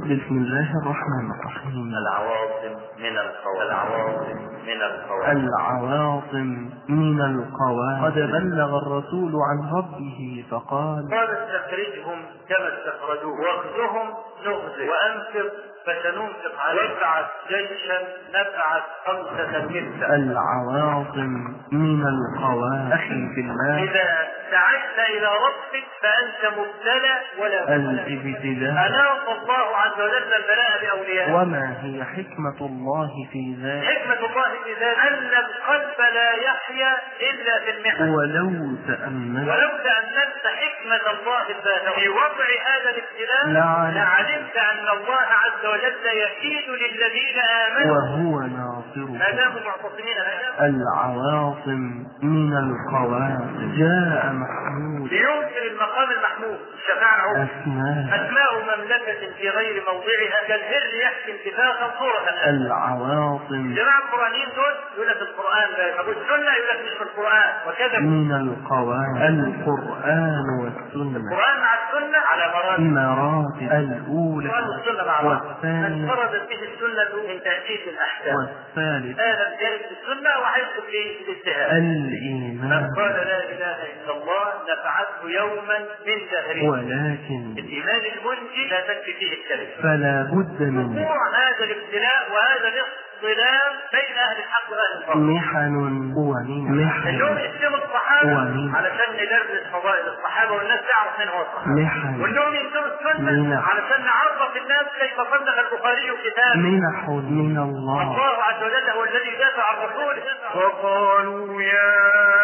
بسم الله الرحمن الرحيم العواصم من القول العواصم من القول العواصم من القواعد قد بلغ الرسول عن ربه فقال قال استخرجهم كما استخرجوه واخذهم نغزي وانفق فسننفق عليه وابعث جيشا نبعث خمسة مثله العواصم من القواعد أخي في الله إذا دعيت إلى ربك فأنت مبتلى ولا مبتلى الابتلاء أناط الله عز وجل البلاء بأوليائه وما هي حكمة الله في ذلك حكمة الله في ذلك أن القلب لا يحيا إلا في المحن ولو تأمل ولو تأملت حكمة الله البالغة في وضع هذا الابتلاء لعلم. لعلمت أن الله عز وجل يكيد للذين آمنوا وهو ما ناصره داموا معتصمين ما داموا العواصم من القواعد جاء محمود لينكر المقام المحمود الشفاعة هو أسماء أسماء مملكة في غير موضعها كالهر يحكي انتفاخا صورة العواصم جماعة القرآنيين دول يقول لك القرآن لا أبو السنة يقول لك مش في القرآن وكذا من القواعد القرآن والسنة القرآن مع السنة على مراتب المراتب القرآن الأولى والسنة مع بعض والثانية انفردت به السنة من تأسيس الأحكام والثالث هذا جالس في السنة وهيدخل في الاجتهاد الإيمان من قال لا إله إلا الله نفعته يوما من دهره ولكن الإيمان المنجي لا تكفي فيه الكلمة فلا بد من وقوع هذا الابتلاء وهذا الاختلاف بين اهل الحق واهل الباطل. محن ومن اليوم محن يقسموا الصحابه ومن- علشان ندرس فضائل الصحابه والناس تعرف من هو الصحابه. محن واليوم يقسموا السنه منح. علشان نعرف الناس كيف صنف البخاري كتابه. منح من الله الله عز وجل هو الذي يدافع عن رسوله. وقالوا يا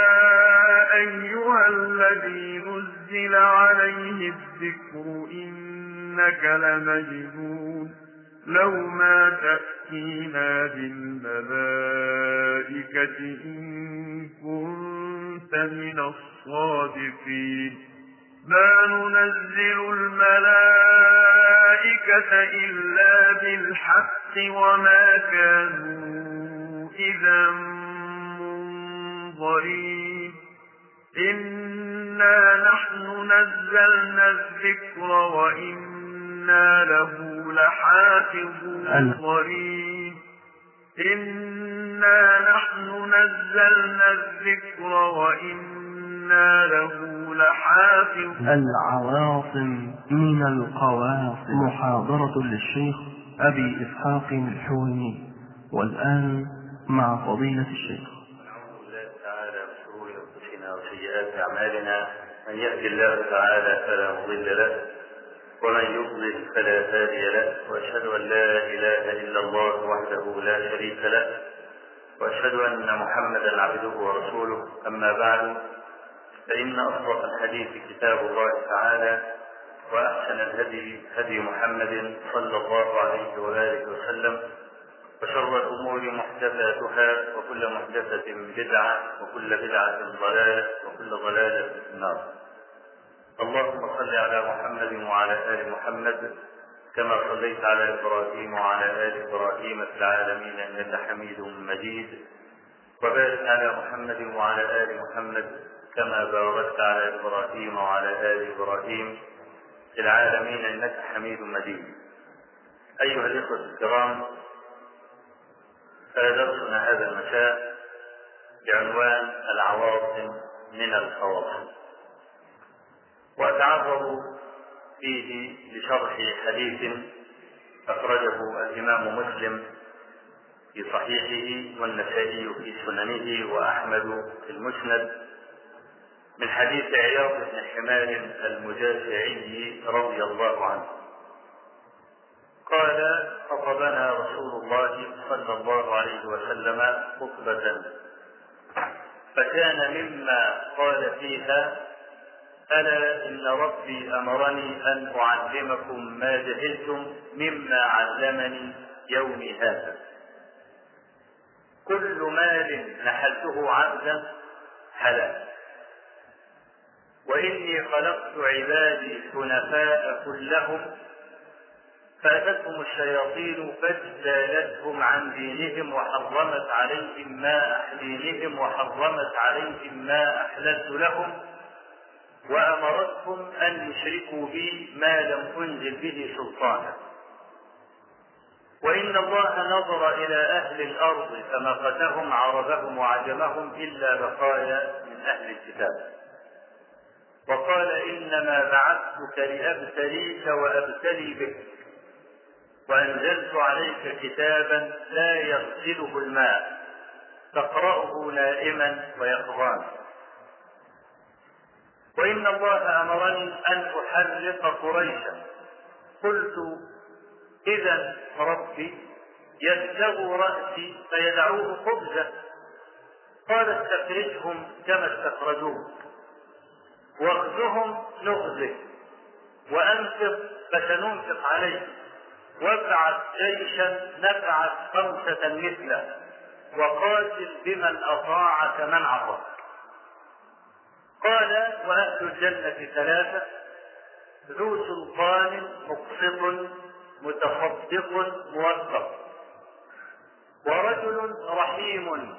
أيها الذي نزل عليه الذكر إنك لمجنون لو ما تأتينا بالملائكة إن كنت من الصادقين ما ننزل الملائكة إلا بالحق وما كانوا إذا منظرين إنا نحن نزلنا الذكر وإنا له لحافظون ال- قريب إنا نحن نزلنا الذكر وإنا له لحافظون العواصم من القواصم محاضرة للشيخ أبي إسحاق الحويني والآن مع فضيلة الشيخ نعوذ بالله تعالى من شرور انفسنا وسيئات اعمالنا من يهد الله تعالى فلا مضل له ومن يضلل فلا هادي له واشهد ان لا اله الا الله وحده لا شريك له واشهد ان محمدا عبده ورسوله اما بعد فان اصدق الحديث كتاب الله تعالى واحسن الهدي هدي محمد صلى الله عليه واله وسلم وشر الأمور محدثاتها وكل محدثة بدعة وكل بدعة ضلالة وكل ضلالة في النار. اللهم صل على محمد وعلى آل محمد كما صليت على إبراهيم وعلى آل إبراهيم في العالمين إنك حميد مجيد وبارك على محمد وعلى آل محمد كما باركت على إبراهيم وعلى آل إبراهيم في العالمين إنك حميد مجيد. أيها الإخوة الكرام درسنا هذا المساء بعنوان العواصم من الخواصم وأتعرض فيه لشرح حديث أخرجه الإمام مسلم في صحيحه والنسائي في سننه وأحمد في المسند من حديث عياض بن حمار المجاشعي رضي الله عنه قال خطبنا رسول الله صلى الله عليه وسلم خطبة فكان مما قال فيها ألا إن ربي أمرني أن أعلمكم ما جهلتم مما علمني يومي هذا كل مال نحلته عبدا حلال وإني خلقت عبادي حنفاء كلهم فأتتهم الشياطين فاجتالتهم عن دينهم وحرمت عليهم ما دينهم وحرمت عليهم ما أحللت لهم وأمرتهم أن يشركوا بي ما لم أنزل به سلطانا وإن الله نظر إلى أهل الأرض فمقتهم عربهم وعجمهم إلا بقايا من أهل الكتاب وقال إنما بعثتك لأبتليك وأبتلي بك وأنزلت عليك كتابا لا يغسله الماء تقرأه نائما ويقظان وإن الله أمرني أن أحرق قريشا قلت إذا ربي يبلغ رأسي فيدعوه خبزا قال استخرجهم كما استخرجوه واخذهم نغزه وأنفق فسننفق عليه وابعث جيشا نبعث خمسة مثله وقاتل بمن أطاعك من عصاك قال وأهل الجنة ثلاثة ذو سلطان مقسط متصدق موفق ورجل رحيم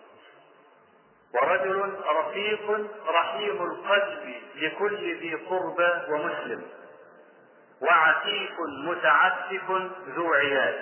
ورجل رفيق رحيم القلب لكل ذي قربى ومسلم وعتيق متعفف ذو عيال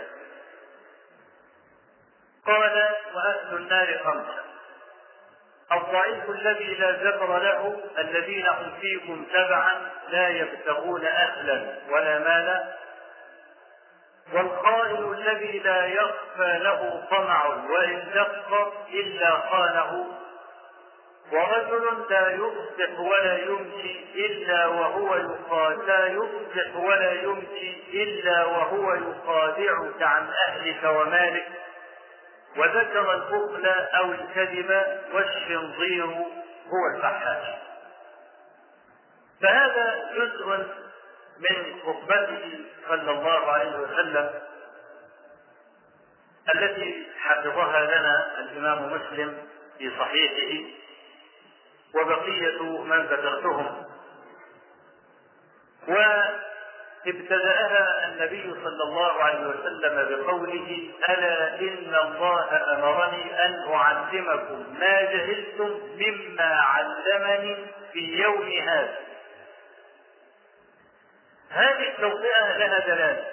قال وأهل النار خمسة الضعيف الذي لا زبر له الذين هم فيكم تبعا لا يبتغون أهلا ولا مالا والقائل الذي لا يخفى له طمع وإن دق إلا خانه ورجل لا يصبح ولا يمشي إلا وهو يقاد لا يصبح ولا يمشي إلا وهو يخادعك عن أهلك ومالك وذكر البخل أو الكذب والشنظير هو الفحاش فهذا جزء من خطبته صلى الله عليه وسلم التي حفظها لنا الإمام مسلم في صحيحه وبقية من ذكرتهم وابتدأها النبي صلى الله عليه وسلم بقوله ألا إن الله أمرني أن أعلمكم ما جهلتم مما علمني في يوم هذا هذه التوطئة لها دلالة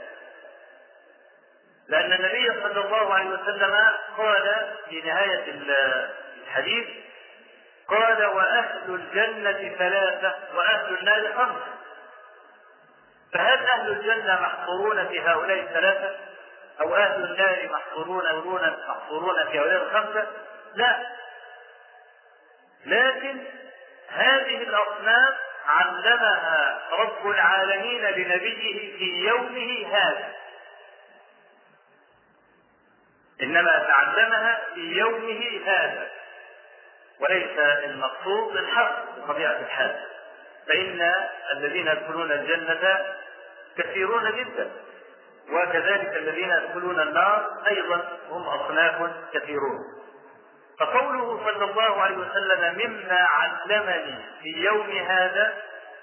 لأن النبي صلى الله عليه وسلم قال في نهاية الحديث قال وأهل الجنة ثلاثة وأهل النار خمسة فهل أهل الجنة محصورون في هؤلاء الثلاثة أو أهل النار محصورون محصورون في هؤلاء الخمسة لا لكن هذه الأصناف علمها رب العالمين لنبيه في يومه هذا إنما تعلمها في يومه هذا وليس المقصود الحق بطبيعة الحال فإن الذين يدخلون الجنة كثيرون جدا وكذلك الذين يدخلون النار أيضا هم أصناف كثيرون فقوله صلى الله عليه وسلم مما علمني في يوم هذا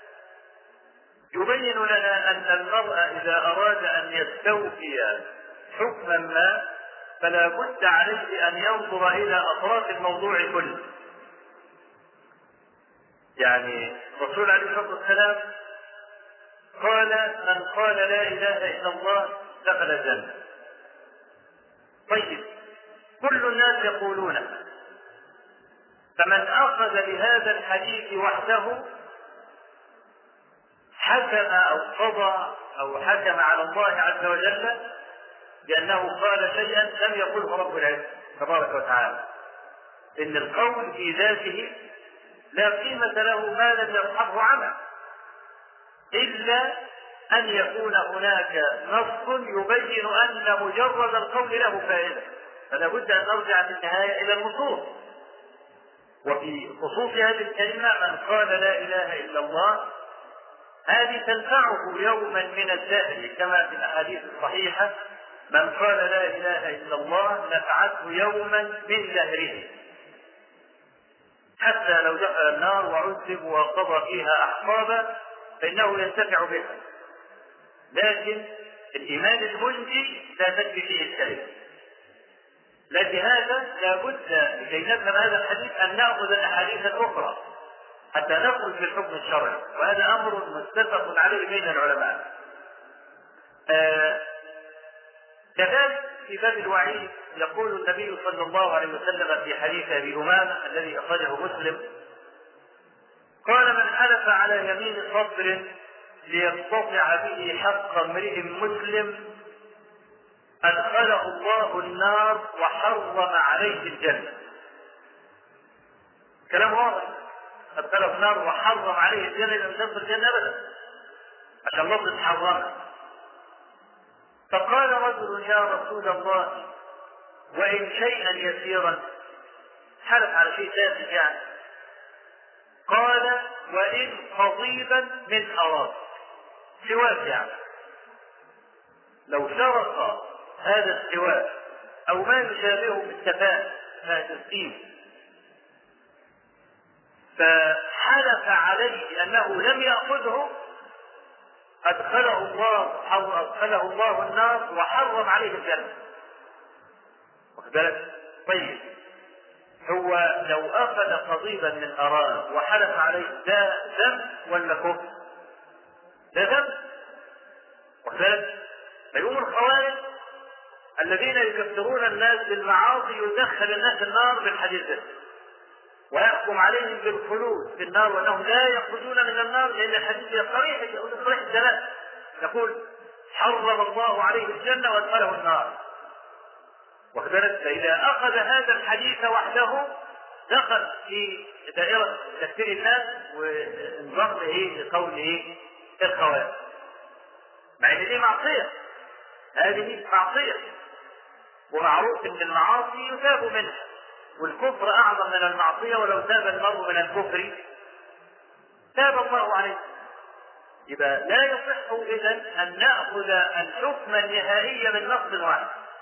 يبين لنا أن المرء إذا أراد أن يستوفي حكما ما فلا بد عليه أن ينظر إلى أطراف الموضوع كله يعني الرسول عليه الصلاه والسلام قال من قال لا اله الا الله دخل الجنه طيب كل الناس يقولونه فمن اخذ بهذا الحديث وحده حكم او قضى او حكم على الله عز وجل بانه قال شيئا لم يقله رب العزه تبارك وتعالى ان القول في ذاته لا قيمة له ما لم يصحبه عمل إلا أن يكون هناك نص يبين أن مجرد القول له فائدة فلا بد أن نرجع في النهاية إلى النصوص وفي خصوص هذه الكلمة من قال لا إله إلا الله هذه تنفعه يوما من الدهر كما في الأحاديث الصحيحة من قال لا إله إلا الله نفعته يوما من دهره حتى لو دخل النار وعذب وقضى فيها احقابا فانه ينتفع بها لكن الايمان المنجي لا تكفي فيه الكلمه لهذا لابد لكي نفهم هذا الحديث ان ناخذ الاحاديث الاخرى حتى نخرج بالحكم الشرعي وهذا امر متفق عليه بين العلماء آه كذلك في باب الوعيد يقول النبي صلى الله عليه وسلم في حديث ابي امامه الذي اخرجه مسلم قال من حلف على يمين صبر ليقتطع به حق امرئ مسلم ادخله الله النار وحرم عليه الجنه كلام واضح ادخله النار وحرم عليه الجنه لم تدخل الجنه ابدا عشان لفظ حرمه فقال رجل يا رسول الله وإن شيئا يسيرا حلف على شيء تافه يعني قال وإن قضيبا من أراض سواك يعني لو سرق هذا السواك أو ما يشابهه بالسفاء تسقيم فحلف عليه أنه لم يأخذه أدخله الله أو أدخله الله النار وحرم عليه الجنة. واخد بالك؟ طيب هو لو أخذ قضيبا من أراد وحلف عليه ده ذنب ولا كفر؟ ده ذنب. واخد بالك؟ فيقوم الخوارج الذين يكفرون الناس بالمعاصي يدخل الناس النار بالحديث ده. ويحكم عليهم بالخلود في النار وانهم لا يخرجون من النار لان الحديث صريح صريح الدلاله يقول حرم الله عليه الجنه وادخله النار واخد بالك فاذا اخذ هذا الحديث وحده دخل في دائره تكفير الناس وانضم ايه لقول ايه الخوارج مع ان دي معصيه هذه معصيه ومعروف ان المعاصي يتاب منها والكفر اعظم من المعصيه ولو تاب المرء من الكفر تاب الله عليه يبقى لا يصح اذا ان ناخذ الحكم النهائي من نص واحد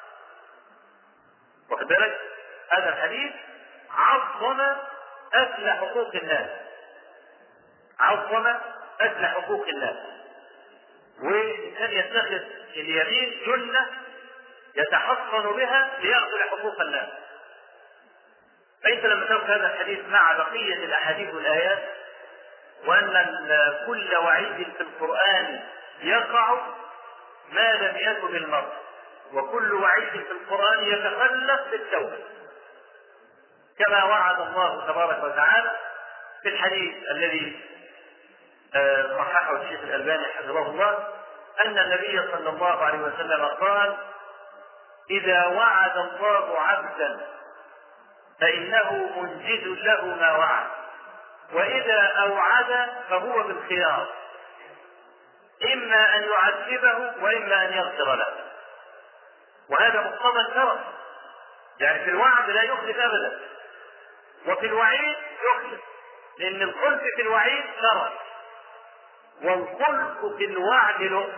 واخد بالك هذا الحديث عظم اكل حقوق الناس عظم اكل حقوق الناس والانسان يتخذ اليمين جنه يتحصن بها ليأكل حقوق الناس فانت لما تاخذ هذا الحديث مع بقيه الاحاديث والايات وان كل وعيد في القران يقع ما لم يكن المرء وكل وعيد في القران يتخلف بالتوبه كما وعد الله تبارك وتعالى في الحديث الذي صححه الشيخ الالباني حفظه الله ان النبي صلى الله عليه وسلم قال اذا وعد الله عبدا فإنه منجز له ما وعد وإذا أوعد فهو بالخيار إما أن يعذبه وإما أن يغفر له وهذا مقتضى الكرم يعني في الوعد لا يخلف أبدا وفي الوعيد يخلف لأن الخلف في الوعيد كرم والخلف في الوعد له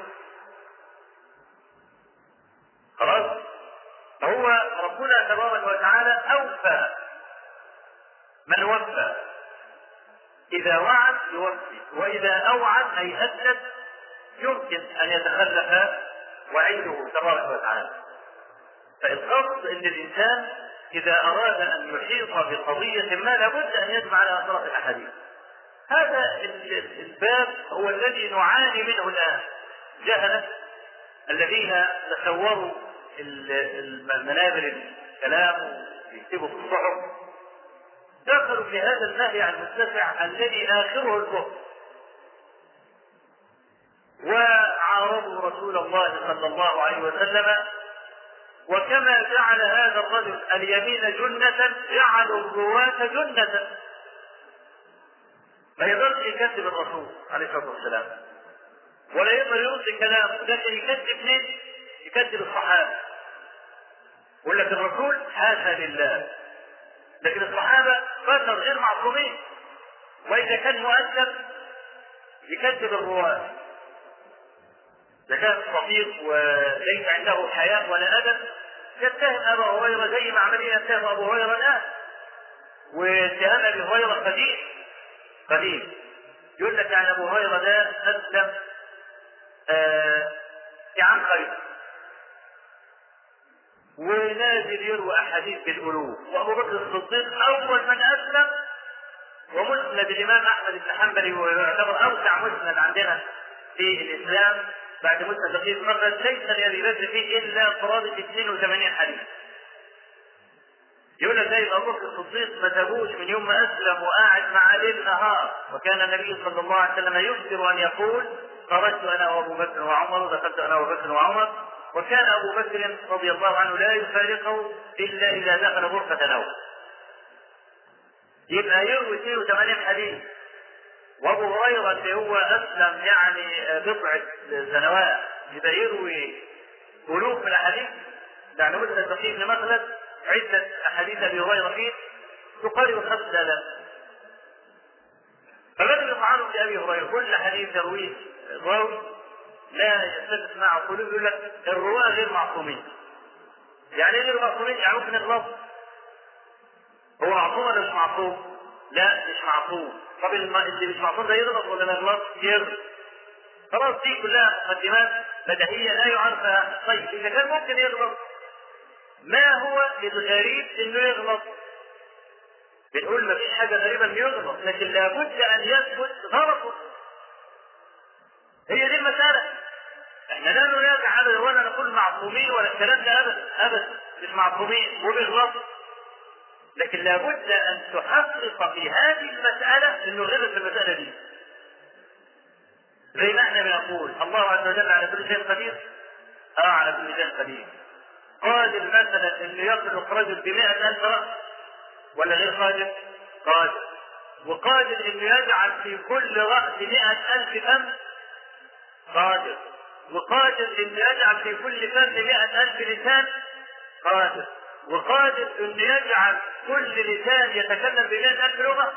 خلاص فهو ربنا تبارك وتعالى أوفى من وفى إذا وعد يوفي وإذا أوعد أي أسد يمكن أن يتخلف وعيده تبارك وتعالى فالقصد أن الإنسان إذا أراد أن يحيط بقضية ما لابد أن يجمع لها طرف الأحاديث هذا الباب هو الذي نعاني منه الآن جهلة الذين تصوروا المنابر الكلام ويكتبوا في الصحف دخلوا في هذا النهي عن المتسع الذي اخره الكفر وعارضوا رسول الله صلى الله عليه وسلم وكما جعل هذا الرجل اليمين جنة جعلوا الرواة جنة ما يقدرش يكذب الرسول عليه الصلاة والسلام ولا يقدر يلقي كلامه لكن يكذب مين؟ يكذب الصحابة يقول لك الرسول حاشا لله لكن الصحابة بشر غير معصومين وإذا كان مؤثر يكذب الرواة إذا كان صديق وليس عنده حياء ولا أدب يتهم أبا هريرة زي ما عملية يتهم أبو هريرة الآن واتهام أبي هريرة قديم قديم يقول لك يعني أبو هريرة ده أسلم آه في عام خيبر ونازل يروي احاديث بالالوف وابو بكر الصديق اول من اسلم ومسند الامام احمد بن حنبل ويعتبر اوسع مسند عندنا في الاسلام بعد مدة دقيقة مرة ليس لأبي بكر فيه إلا قرابة 82 حديث. يقول لك زي ابو بكر الصديق ما سابوش من يوم ما اسلم وقاعد مع ليل نهار وكان النبي صلى الله عليه وسلم يخبر ان يقول خرجت انا وابو بكر وعمر دخلت انا وابو بكر وعمر وكان ابو بكر رضي الله عنه لا يفارقه الا اذا دخل غرفه نوم. يبقى يروي 82 حديث وابو هريره اللي هو اسلم يعني بضع سنوات يبقى يروي الوف من الاحاديث يعني مثل البخيل بن مخلد عدة أحاديث أبي هريرة فيه تقارب خمس آلاف فالذي يطعنه بأبي هريرة كل حديث يرويه راوي لا يتفق معه قلوب يقول لك الرواة غير معصومين يعني ايه غير معصومين؟ يعني ممكن يغلط هو معصوم ولا مش معصوم؟ لا مش معصوم طب اللي مش معصوم ده يغلط ولا ما يغلطش؟ يغلط خلاص دي كلها مقدمات بديهية لا يعرفها طيب إذا كان ممكن يغلط ما هو الغريب انه يغلط بنقول ما فيش حاجه غريبه انه يغلط لكن لابد ان يثبت غلطه هي دي المساله احنا لا نراجع ابدا ولا نقول معصومين ولا الكلام ده ابدا ابدا مش معصومين وبيغلط لكن لابد ان تحقق في هذه المساله انه غلط في المساله دي زي ما احنا بنقول الله عز وجل على كل شيء قدير اه على كل شيء قدير قادر مثلا انه يخلق رجل بمئة ألف رأس ولا غير قادر؟ قادر وقادر انه يجعل في كل رأس مئة ألف فم قادر وقادر انه يجعل في كل فم مئة ألف لسان قادر وقادر انه يجعل كل لسان يتكلم بمئة ألف لغة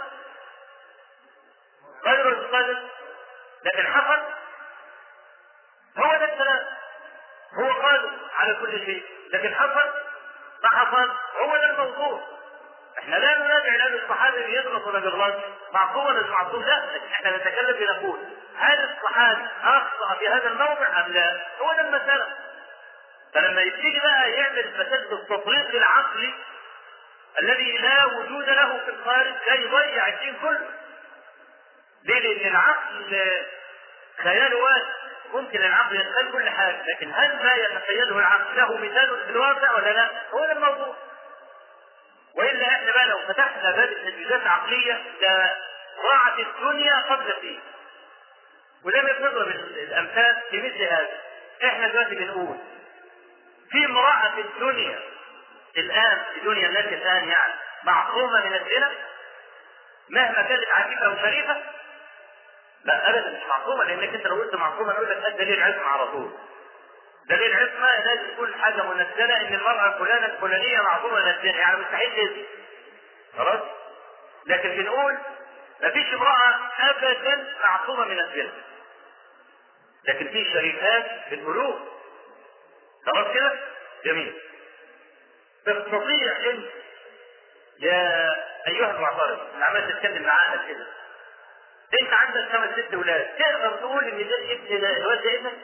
قادر ولا قادر؟ لكن حصل هو ده الكلام هو قادر على كل شيء لكن حصل ما حصل هو ده الموضوع احنا لا نراجع لان الصحابي بيغلط ولا بيغلط معصوم ولا مش معصوم لا احنا نتكلم بنقول هل الصحابي اخطا في هذا الموضع ام لا؟ هو ده المساله فلما يبتدي بقى يعمل مساله التطريق العقلي الذي لا وجود له في الخارج ده يضيع الدين كله ليه؟ لان العقل خياله واسع ممكن العقل يتخيل كل حاجه لكن هل ما يتخيله العقل له مثال في الواقع ولا لا؟ هو ده الموضوع. والا احنا بقى لو فتحنا باب التجهيزات العقليه لضاعت الدنيا قبل فيه. ولما بنضرب الامثال في مثل هذا احنا دلوقتي بنقول في امراه في الدنيا الان في دنيا الناس الان يعني معصومه من الزنا مهما كانت عفيفه او شريفه لا ابدا مش معصومه لانك انت لو قلت معصومه نقول لك ده دليل عصمه على طول. دليل عصمه لازم تكون حاجه منزله ان المراه الفلانه الفلانيه معصومه من الزنا يعني مستحيل تزني. خلاص؟ لكن بنقول مفيش امراه ابدا معصومه من الزنا. لكن في شريكات في البلوغ. خلاص كده؟ جميل. تستطيع انت يا ايها المعترض اللي عمال تتكلم معانا كده انت عندك خمس ست اولاد تقدر تقول ان ده ابن ده الواد ده ابنك؟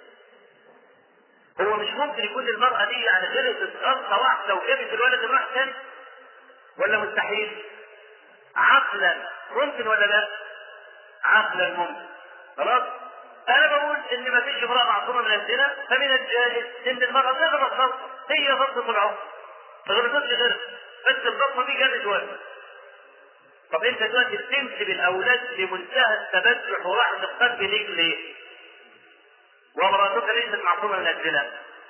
هو مش ممكن يكون المرأة دي يعني غلطت غلطة واحدة وجابت الولد الواحد تاني؟ ولا مستحيل؟ عقلا ممكن ولا لا؟ عقلا ممكن خلاص؟ أنا بقول إن ما فيش امرأة معصومة من الزنا فمن الجائز إن المرأة تغلط غلطة هي غلطة العمر ما غلطتش غيرها بس الغلطة دي جابت ولد طب انت دلوقتي بتنسب الاولاد لمنتهى التبجح وراحه القلب ليك ليه؟ وامرأتك ليست معصومه من الزنا.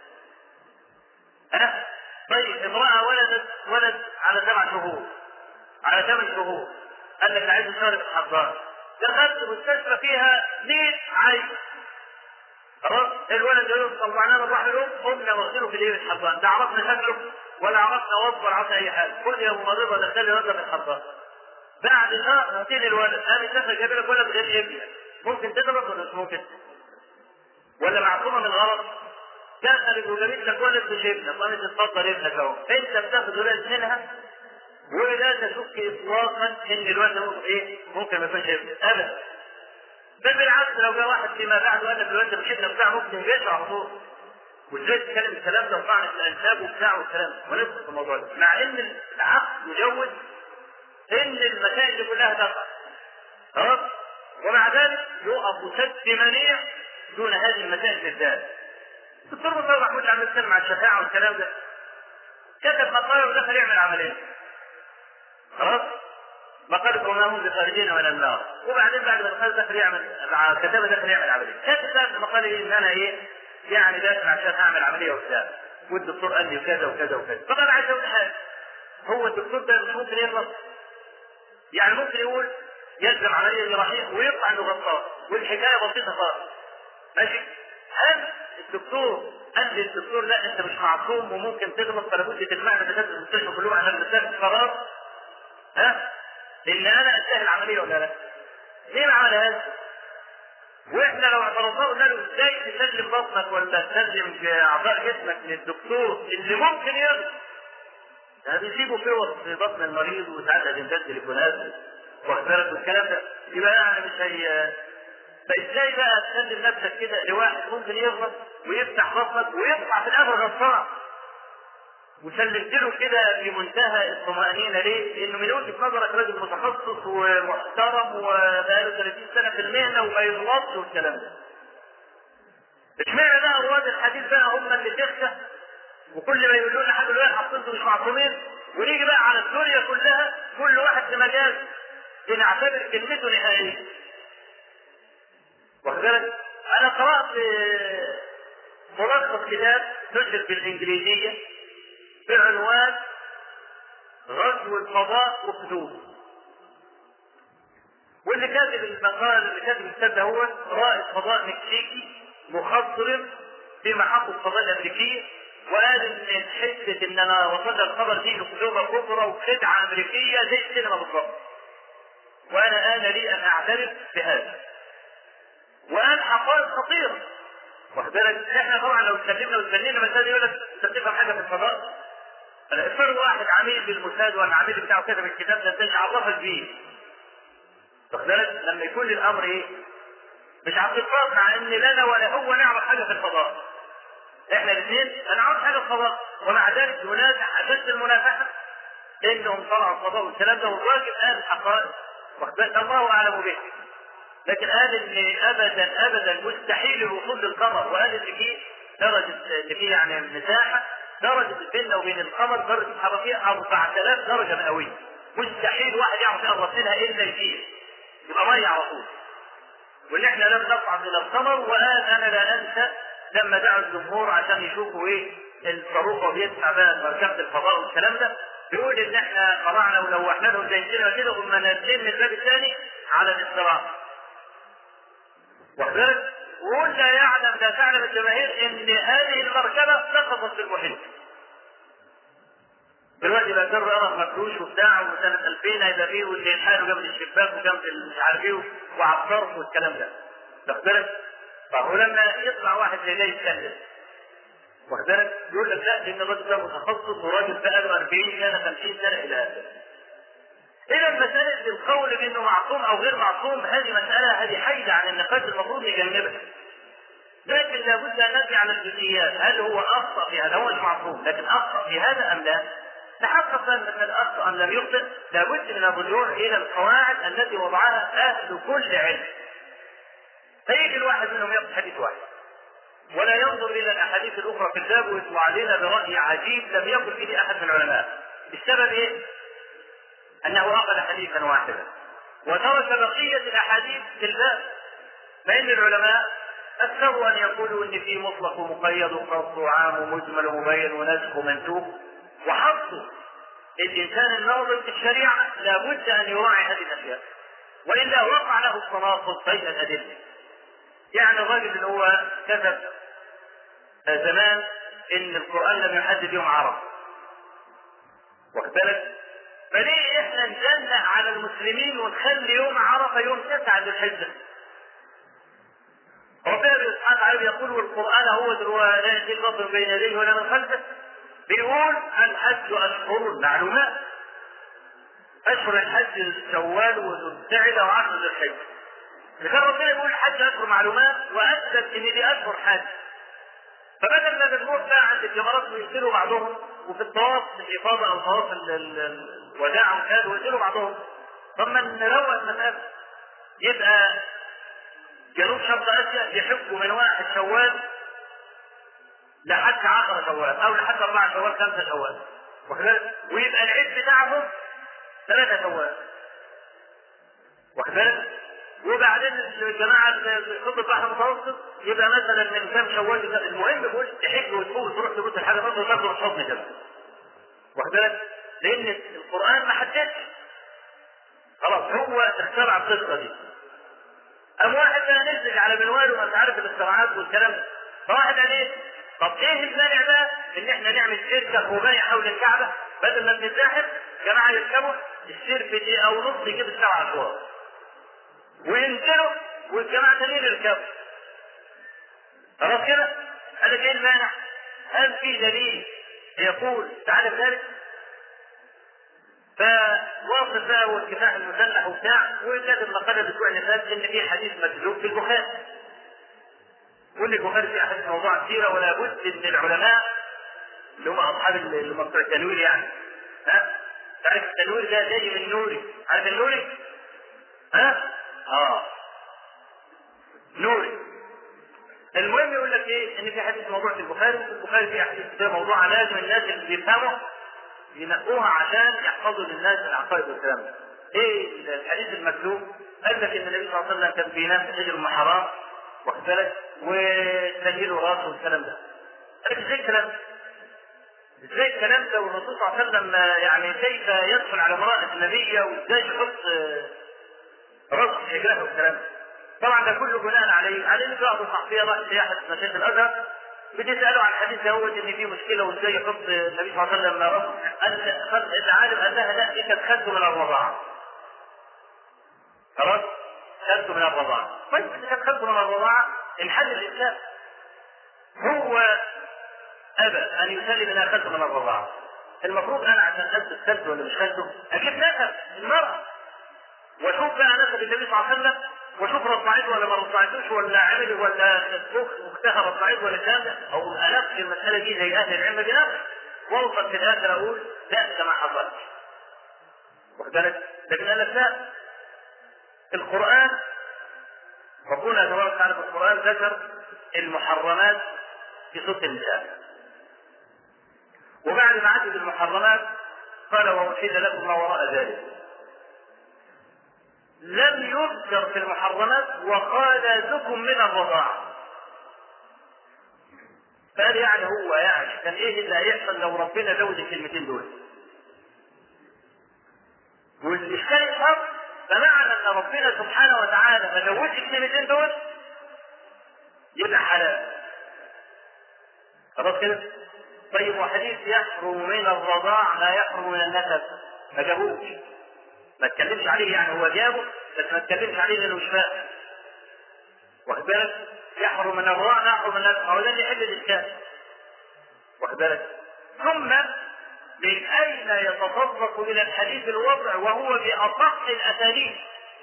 أه؟ طيب امرأة ولدت ولد على سبع شهور على ثمان شهور قال لك عايز اشتغل في الحضانة دخلت مستشفى فيها 100 عيل خلاص الولد يقول طلعناه من رحم الام قمنا واخدينه في الايه الحضانة لا عرفنا شكله ولا عرفنا وصفه ولا عرفنا اي حاجه خد يا ممرضه دخلي ولد في الحضانة بعد شهر هاتين الولد قام الشفا جاب لك ولد غير ابنك ممكن تضرب ولا مش ممكن؟ ولا معصومه من غلط؟ دخلت وجابت لك ولد مش ابنك قامت تتفضل ابنك اهو انت بتاخد ولد منها ولا تشك اطلاقا ان الولد ده ايه؟ ممكن ما يكونش ابنك ابدا بل بالعكس لو جاء واحد فيما بعد وقال لك الولد مش ابنك بتاع ممكن يجيش على طول وازاي تتكلم الكلام ده وطعن الانساب وبتاع والكلام ونفس في الموضوع ده مع ان العقل يجوز ان المسائل دي كلها تقع خلاص ومع ذلك يقف سد منيع دون هذه المسائل بالذات الدكتور مصطفى محمود اللي عم يتكلم عن الشفاعه والكلام ده كتب مقاله ودخل يعمل عمليه خلاص لقد قمناهم بخارجين من النار وبعدين بعد ما دخل دخل يعمل كتب دخل يعمل عمليه كتب بقى في المقاله ايه ان انا ايه يعني داخل عشان اعمل عمليه وبتاع والدكتور قال لي كذا وكذا وكذا طبعا عايز اقول حاجه هو الدكتور ده مش ممكن يغلط يعني ممكن يقول يلزم عمليه جراحيه ويطلع انه غلطان والحكايه بسيطه خالص ماشي هل الدكتور قال للدكتور لا انت مش معصوم وممكن تغلط فلا بد تجمعنا دكاتره المستشفى كلهم عشان نتخذ قرار ها ان انا استاهل العمليه ولا لا؟ ليه ما عمل هذا؟ واحنا لو اعترضنا قلنا له ازاي تسلم بطنك ولا تسلم اعضاء جسمك للدكتور اللي ممكن يغلط ده بيسيبوا فوط في بطن المريض وساعات اجندات تليفونات واخد بالك والكلام ده يبقى يعني مش هي فازاي بقى تسلم نفسك كده لواحد ممكن يغلط ويفتح بطنك ويطلع في الاخر غلطان وسلمت له كده بمنتهى الطمأنينة ليه؟ لأنه من وجهة نظرك راجل متخصص ومحترم وبقاله 30 سنة في المهنة وما يغلطش والكلام ده. اشمعنى بقى رواد الحديث بقى هم اللي تخشى وكل ما يقولوا لنا حاجة يقولوا حاطين مش معصومين ونيجي بقى على الدنيا كلها كل واحد في مجال بنعتبر كلمته نهائية. واخد بالك؟ أنا قرأت ملخص كتاب نشر بالإنجليزية بعنوان غزو الفضاء وحدود واللي كاتب المقال اللي كاتب الكتاب ده هو رائد فضاء مكسيكي مخضرم في محطة الفضاء الأمريكية وقال إن حتة إن أنا وصلت الخبر دي أسلوبة كبرى وخدعة أمريكية زي السينما بالظبط. وأنا آن لي أن أعترف بهذا. وقال حقائق خطيرة. واخد بالك احنا طبعا لو اتكلمنا واتكلمنا مسائل يقول لك انت بتفهم حاجه في الفضاء افرض واحد عميل بالموساد ولا عميل بتاعه كتب الكتاب ده انت عرفك بيه واخد بالك لما يكون الامر ايه مش على اتفاق مع ان لا انا ولا هو نعرف حاجه في الفضاء احنا الاثنين انا عارف حاجه في الفضاء ومع ذلك ينازع اشد المنافحه انهم طلعوا الفضاء والكلام ده والراجل قال الحقائق واخد بالك الله اعلم به لكن قال ان ابدا ابدا مستحيل الوصول للقمر وقال ان في درجه ان في يعني مساحه درجه بيننا وبين القمر درجه حراريه 4000 درجه مئويه مستحيل واحد يعرف يقرب منها الا يطير يبقى ميه على طول وان احنا لم نصعد الى القمر وقال انا لا انسى لما دعوا الجمهور عشان يشوفوا ايه الصاروخ وبيدفع بقى مركبه الفضاء والكلام ده بيقول ان احنا طلعنا ولوحنا لهم زي السينما كده وقمنا نازلين من الباب الثاني على الاستراحه واخد بالك؟ ولا يعلم لا تعلم الجماهير ان هذه المركبه سقطت في المحيط. دلوقتي بقى سر قرف مفروش وبتاع وسنه 2000 هيبقى فيه واللي ينحالوا جنب الشباك وجنب مش عارف ايه وعلى الصرف والكلام ده. واخد بالك؟ طب ولما يطلع واحد زي ده يتكلم واخد بالك؟ يقول لك لا لان الراجل ده متخصص وراجل بقى له 40 سنه 50 سنه الى اخره. إذا مسألة القول بأنه معصوم أو غير معصوم هذه مسألة هذه حيدة عن النقاش المفروض نجنبها. لكن لابد أن نبني على الجزئيات، هل هو أخطأ في هذا؟ هو مش معصوم، لكن أخطأ في هذا أم لا؟ تحقق أن أخطأ أم لم يخطئ، لابد من الرجوع إلى القواعد التي وضعها أهل كل علم. فيجي الواحد منهم ياخذ حديث واحد. ولا ينظر إلى الأحاديث الأخرى في الباب ويطلع علينا برأي عجيب لم يقل به أحد من العلماء. السبب إيه؟ أنه أخذ حديثا واحدا وترك بقية الأحاديث في الباب فإن العلماء أكثروا أن يقولوا إن في مطلق ومقيد وخاص وعام ومجمل ومبين ونسخ ومنسوخ وحطوا الإنسان الناظر في الشريعة لابد أن يراعي هذه الأشياء وإلا وقع له التناقض بين الأدلة يعني الراجل اللي هو كتب زمان إن القرآن لم يحدد يوم عرفة واخد بالك فليه احنا نزنق على المسلمين ونخلي يوم عرفه يوم تسعة ذي الحجه؟ ربنا سبحانه وتعالى يقول والقران هو لا ياتي الباطل بين يديه ولا من خلفه بيقول الحج اشهر معلومات اشهر الحج شوال وذو القعده وعشر ذي الحجه لكن ربنا يقول الحج اشهر معلومات واثبت ان دي اشهر حج فبدل ما بنروح بقى عند الجمرات ويقتلوا بعضهم وفي الطواف الافاضه او طواف الوداع وكذا ويقتلوا بعضهم طب ما نروق المسألة يبقى جنوب شرق اسيا يحجوا من واحد شوال لحد 10 شوال او لحد 4 شوال 5 شوال وكذلك ويبقى العيد بتاعهم 3 شوال واخد بالك وبعدين الجماعه اللي خط البحر المتوسط يبقى مثلا من كام شوال المهم بيقول تحج وتفوز تروح تبص الحاجه برضه وتاخد الحضن كده واخد بالك لان القران ما حددش خلاص هو اخترع القصه دي قام واحد بقى نزل على منواله وانت عارف الاختراعات والكلام ده فواحد قال ايه طب ايه المانع بقى ان احنا نعمل سيركه رباعي حول الكعبه بدل ما بنتزاحم جماعه يركبوا السير في دقيقه ونص يجيب السبع اشواط وينزلوا والجماعه تانيين يركبوا خلاص كده قال لك ايه المانع؟ هل في دليل يقول تعالى ذلك فواصل بقى والكفاح المسلح وبتاع وكتب مقالة الأسبوع اللي فات إن في حديث مكذوب في البخاري. واللي البخاري فيه أحاديث موضوع كثيرة ولا بد إن العلماء اللي هم أصحاب اللي هم بتوع التنوير يعني ها تعرف التنوير ده جاي من نوري عارف النوري؟ ها؟ اه نوري المهم يقول لك ايه ان في حديث موضوع في البخاري في البخاري في احاديث كتير موضوع لازم الناس اللي بيفهموا ينقوها عشان يحفظوا للناس العقائد والكلام ده. ايه الحديث المكتوب؟ قال لك ان النبي صلى الله عليه وسلم كان بينام في حجر حرام واخد بالك وسجلوا راسه والكلام ده. قال لك ازاي الكلام ده؟ ازاي الكلام ده والرسول صلى الله عليه وسلم يعني كيف يدخل على امرأة النبي وازاي يحط راسه في حجرها والكلام ده. طبعا ده كله بناء عليه على ان بعض الصحفيه راح سياحه مشايخ الازهر بتسالوا عن الحديث دوت ان في مشكله وازاي يحط النبي صلى الله عليه وسلم راسه العالم قال لها لا دي كانت خدته من الرضاعه خلاص خدته من الرضاعه طيب اذا كانت خدته من الرضاعه انحل الاسلام هو ابى ان يسلم انها خدته من الرضاعه المفروض انا عشان اثبت خدته ولا مش خدته اجيب نسب المراه واشوف بقى نسب النبي صلى الله عليه وسلم واشوف رضعته ولا ما رضعتوش ولا عمل ولا اختها رضعته ولا الكلام ده او اناقش المساله دي زي اهل العلم بنفسي واوصل في الاخر اقول لا ده ما حصلش واخد بالك لكن قال لك لا القران ربنا تبارك وتعالى في القران ذكر المحرمات في سوره النساء وبعد ما عدد المحرمات قال واحل لكم ما وراء ذلك لم يذكر في المحرمات وخالاتكم من الرضاعة فقال يعني هو يعني كان ايه اللي هيحصل لو ربنا زود الكلمتين دول والاشكال الاخر فمعنى ان ربنا سبحانه وتعالى ما زودش الكلمتين دول يبقى حلال خلاص كده طيب وحديث يحرم من الرضاع ما يحرم من النسب ما جابوش ما اتكلمش عليه يعني هو جابه بس ما اتكلمش عليه لانه مش فاهم واخد بالك يحرم من الرضاع ما يحرم من النسب هو ده اللي يحل الاشكال واخد بالك ثم من اين يتطرق الى الحديث الوضع وهو باصح الاساليب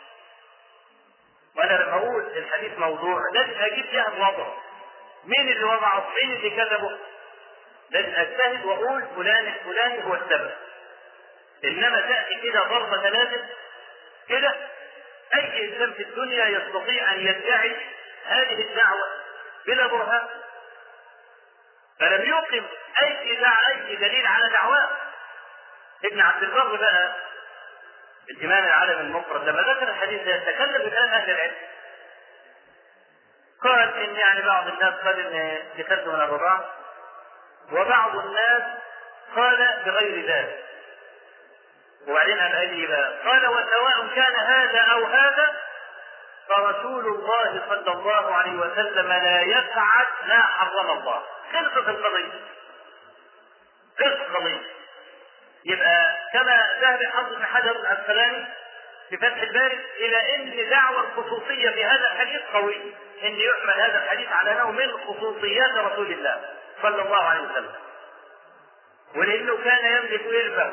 وانا لما اقول الحديث موضوع لازم اجيب جهه وضع مين اللي وضعه مين اللي كتبه لازم اجتهد واقول فلان الفلاني هو السبب انما تاتي كده ضربه ثلاثه كده اي انسان في الدنيا يستطيع ان يدعي هذه الدعوه بلا برهان فلم يقم اي دعوة اي دليل على دعواه ابن عبد البر بقى الامام العالم المفرد لما ذكر الحديث ده تكلم بكلام اهل العلم قال ان يعني بعض الناس قال ان اتخذت من الرضاعه وبعض الناس قال بغير ذلك وبعدين قال ايه بقى قال وسواء كان هذا او هذا فرسول الله صلى الله عليه وسلم لا يفعل ما حرم الله خلصت القضيه خلصت القضيه يبقى كما ذهب حافظ بن حجر العسقلاني في فتح الباري الى ان دعوى الخصوصيه في هذا الحديث قويه ان يحمل هذا الحديث على انه من خصوصيات رسول الله صلى الله عليه وسلم ولانه كان يملك اربه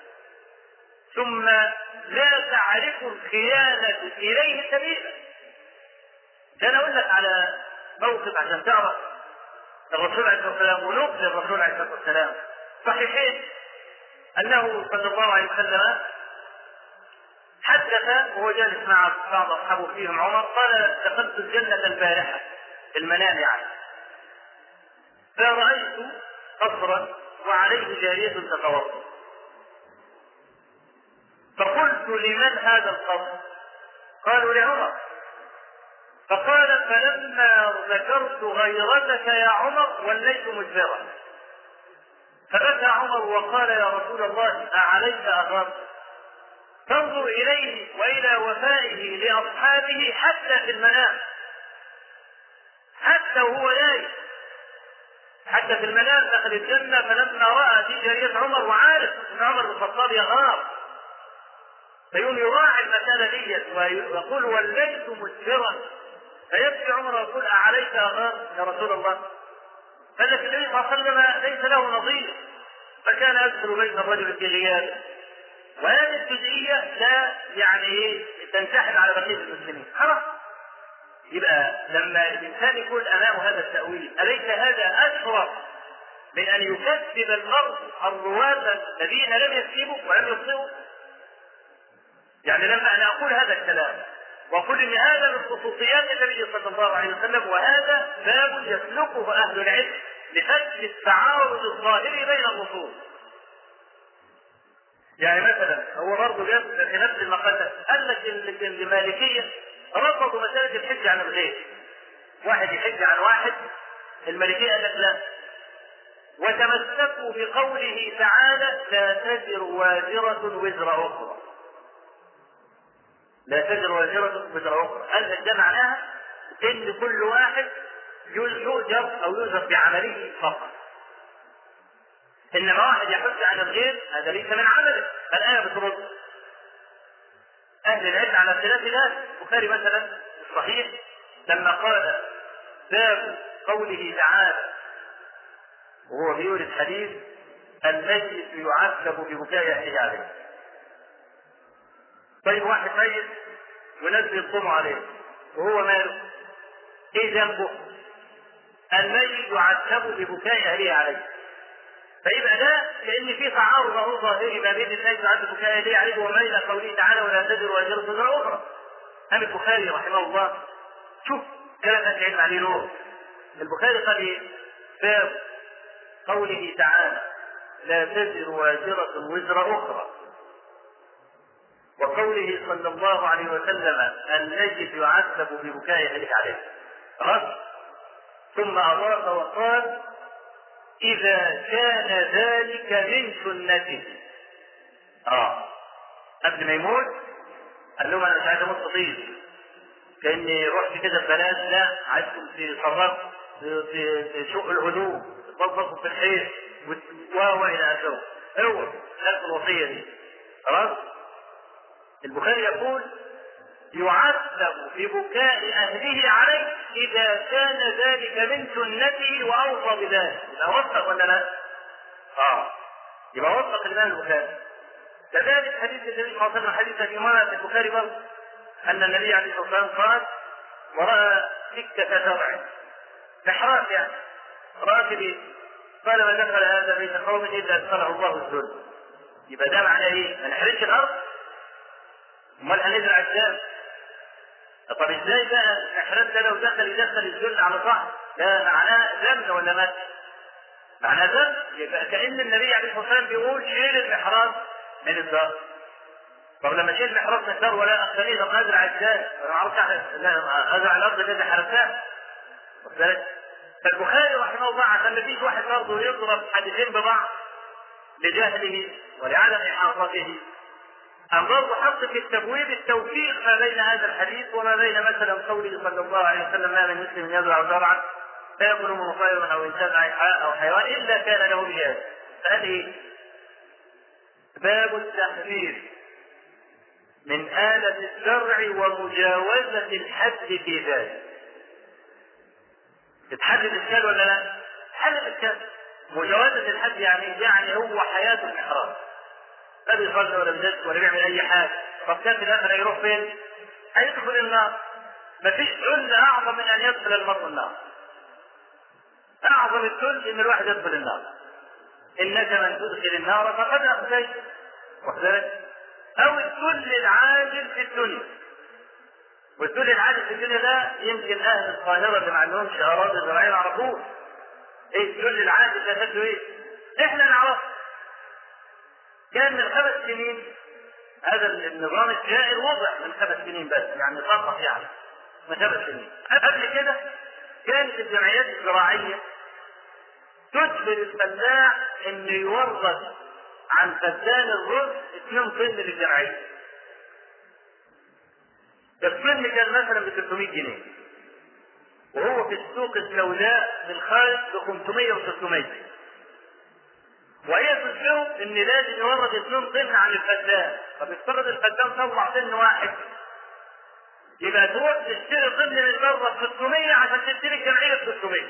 ثم لا تعرف الخيانة إليه سبيلا. ده أنا أقول لك على موقف عشان تعرف الرسول عليه الصلاة والسلام ونقل الرسول عليه الصلاة والسلام صحيحين أنه صلى الله عليه وسلم حدث وهو جالس مع بعض اصحابه فيهم عمر قال دخلت الجنه البارحه في المنام يعني فرأيت قصرا وعليه جارية تتوضا فقلت لمن هذا القصر؟ قالوا لعمر فقال فلما ذكرت غيرتك يا عمر وليت مجبرا فبكى عمر وقال يا رسول الله أعليك أغار فانظر إليه وإلى وفائه لأصحابه حتى في المنام حتى وهو نايم حتى في المنام دخل الجنة فلما رأى في جارية عمر وعارف أن عمر بن الخطاب يغار فيقوم يراعي المسألة ديت ويقول وليت مدبرا فيبكي عمر ويقول أعليك أغار يا رسول الله قال لك النبي صلى الله عليه وسلم ليس له نظير فكان يدخل بيت الرجل في غيابه وهذه الجزئية لا يعني ايه تنسحب على بقية المسلمين خلاص يبقى لما الإنسان يكون أمامه هذا التأويل أليس هذا أشرف من أن يكذب المرء الرواة الذين لم يكذبوا ولم يخطئوا يعني لما أنا أقول هذا الكلام وأقول إن هذا من خصوصيات النبي صلى الله عليه وسلم وهذا باب يسلكه أهل العلم لفتح التعارض الظاهر بين النصوص يعني مثلا هو برضه جاب في نفس المقالة قال لك المالكية رفضوا مسألة الحج عن الغير واحد يحج عن واحد المالكية قال لك لا وتمسكوا بقوله تعالى لا تزر وازرة وزر أخرى لا تزر وازرة وزر أخرى قال لك ده معناها إن كل واحد يؤجر أو يؤجر بعمله فقط انما واحد يحج عن الغير هذا ليس من عمله الايه بترد اهل العلم على خلاف ذلك البخاري مثلا الصحيح لما قال باب قوله تعالى وهو بيورد حديث الميت يعذب ببكاء اهله عليه طيب واحد ميت ونزل الصوم عليه وهو ماله ايه ذنبه الميت يعذب ببكاء اهله عليه فيبقى ده كان في تعارض اهو ظاهري ما بين الناس عند البخاري ليه عليه وما بين قوله تعالى ولا تزر واجرة وزر اخرى. قام البخاري رحمه الله شوف كلام اهل العلم عليه نور. البخاري قال ايه؟ باب قوله تعالى لا تزر واجرة وزر اخرى. وقوله صلى الله عليه وسلم النجد يعذب ببكاء اهله عليه. خلاص؟ ثم اضاف وقال إذا كان ذلك من سنته. آه. قبل ما يموت قال لهم أنا مش عايز أموت طويل. كأني رحت كده ببلاش لا عايزكم تصرفوا تشق الهدوم تطبقوا في الحيط و إلى آخره. اوعوا نفس الوصية دي. خلاص؟ البخاري يقول يعذب ببكاء أهله عليه إذا كان ذلك من سنته وأوصى بذلك يبقى وثق ولا لا؟ آه يبقى وثق الإمام البخاري كذلك حديث النبي صلى الله عليه وسلم حديث أبي أمامة البخاري برضه أن النبي عليه الصلاة والسلام قال ورأى سكة زرع محراب يعني راكب قال من دخل هذا بيت قوم إلا أدخله الله الذل يبقى ده معناه إيه؟ ما نحرقش الأرض امال هنزرع ازاي؟ طب ازاي بقى الاحراز ده لو دخل يدخل الذل على صاحبه ده معناه ذنب ولا مات؟ معناه ذنب يبقى كان النبي عليه الصلاه والسلام بيقول شيل المحراز من الدار طب لما شيل المحراز من الدار ولا اخليه طب ازرع ازاي؟ انا ما اعرفش ازرع الارض الذي حرسها واخد بالك؟ فالبخاري رحمه الله عشان ما فيش واحد برضه يضرب حديثين ببعض لجهله ولعدم احاطته أم برضه حط في التبويب التوفيق ما بين هذا الحديث وما بين مثلا قوله صلى الله عليه وسلم ما من مسلم يزرع زرعا فيأكل منه طير أو إنسان أو حيوان إلا كان له به أجر فهذه باب التحذير من آلة الزرع ومجاوزة الحد في ذلك تتحدد الشال ولا لا؟ حدد الشال مجاوزة الحد يعني يعني هو حياة المحراب لا بيصلي ولا بيزكي ولا بيعمل اي حاجه طب كان في الاخر هيروح فين؟ هيدخل النار مفيش ذل اعظم من ان يدخل المرء النار اعظم الذل ان الواحد يدخل النار انك من تدخل النار فقد اخزيت واخد بالك؟ او الذل العاجل في الدنيا والذل العاجل في الدنيا ده يمكن اهل القاهره اللي ما عندهمش اراضي زراعيه يعرفوه ايه الذل العاجل ده شكله ايه؟ احنا نعرفه كان من خمس سنين هذا النظام الجائر وضع من خمس سنين بس يعني فقط يعني من خمس سنين قبل كده كانت الجمعيات الزراعيه تجبر الفلاح انه يورث عن فدان الرز 2 طن للجمعيه. الطن كان مثلا ب 300 جنيه. وهو في السوق السوداء في الخارج ب 500 و 600. وهي تجبره ان لازم يورد 2 طن عن الفدان، طب افترض الفدان طلع طن واحد. يبقى تروح تشتري طن من بره ب 600 عشان تشتري الجمعيه ب 600.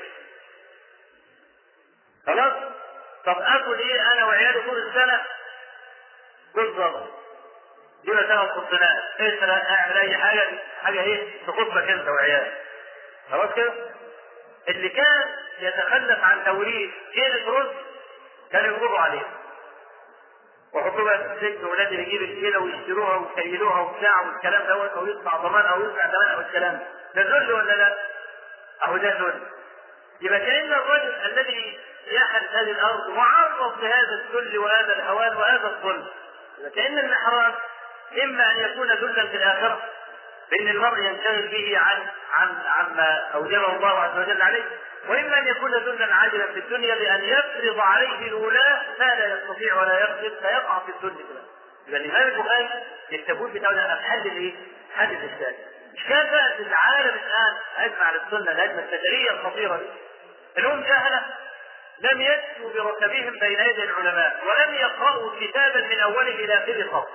خلاص؟ طب اكل ايه انا وعيالي طول السنه؟ بالظبط. دي مثلا خصناها، ايه اعمل اي حاجه حاجه ايه تخصك انت وعيالك. خلاص كده؟ اللي كان يتخلف عن توريث كيلة رز كانوا يقبضوا عليه. ويحطوا بقى في السجن ولاد يجيب الكيلة ويشتروها ويكيلوها وبتاع والكلام دوت او يدفع ضمان او يدفع ضمان او الكلام ده ذل ولا لا؟ اهو ده ذل. يبقى كأن الرجل الذي يحرث هذه الارض معرض لهذا الذل وهذا الهوان وهذا الظلم كأن الانحراف اما ان يكون ذلا في الاخره بان المرء ينشغل به عن عن عما اوجبه الله عز وجل عليه واما ان يكون ذلا عاجلا في الدنيا بان يفرض عليه الولاة ما لا يستطيع ولا يقدر فيقع في الذل كده يبقى الامام البخاري التابوت بتاعه ده حل الايه؟ حل الاشكال اشكال بقى في العالم الان اجمع للسنه الهجمه التجاريه الخطيره دي الام جهله لم يكتبوا بركبهم بين يدي العلماء ولم يقرأوا كتابا من أوله إلى آخره خط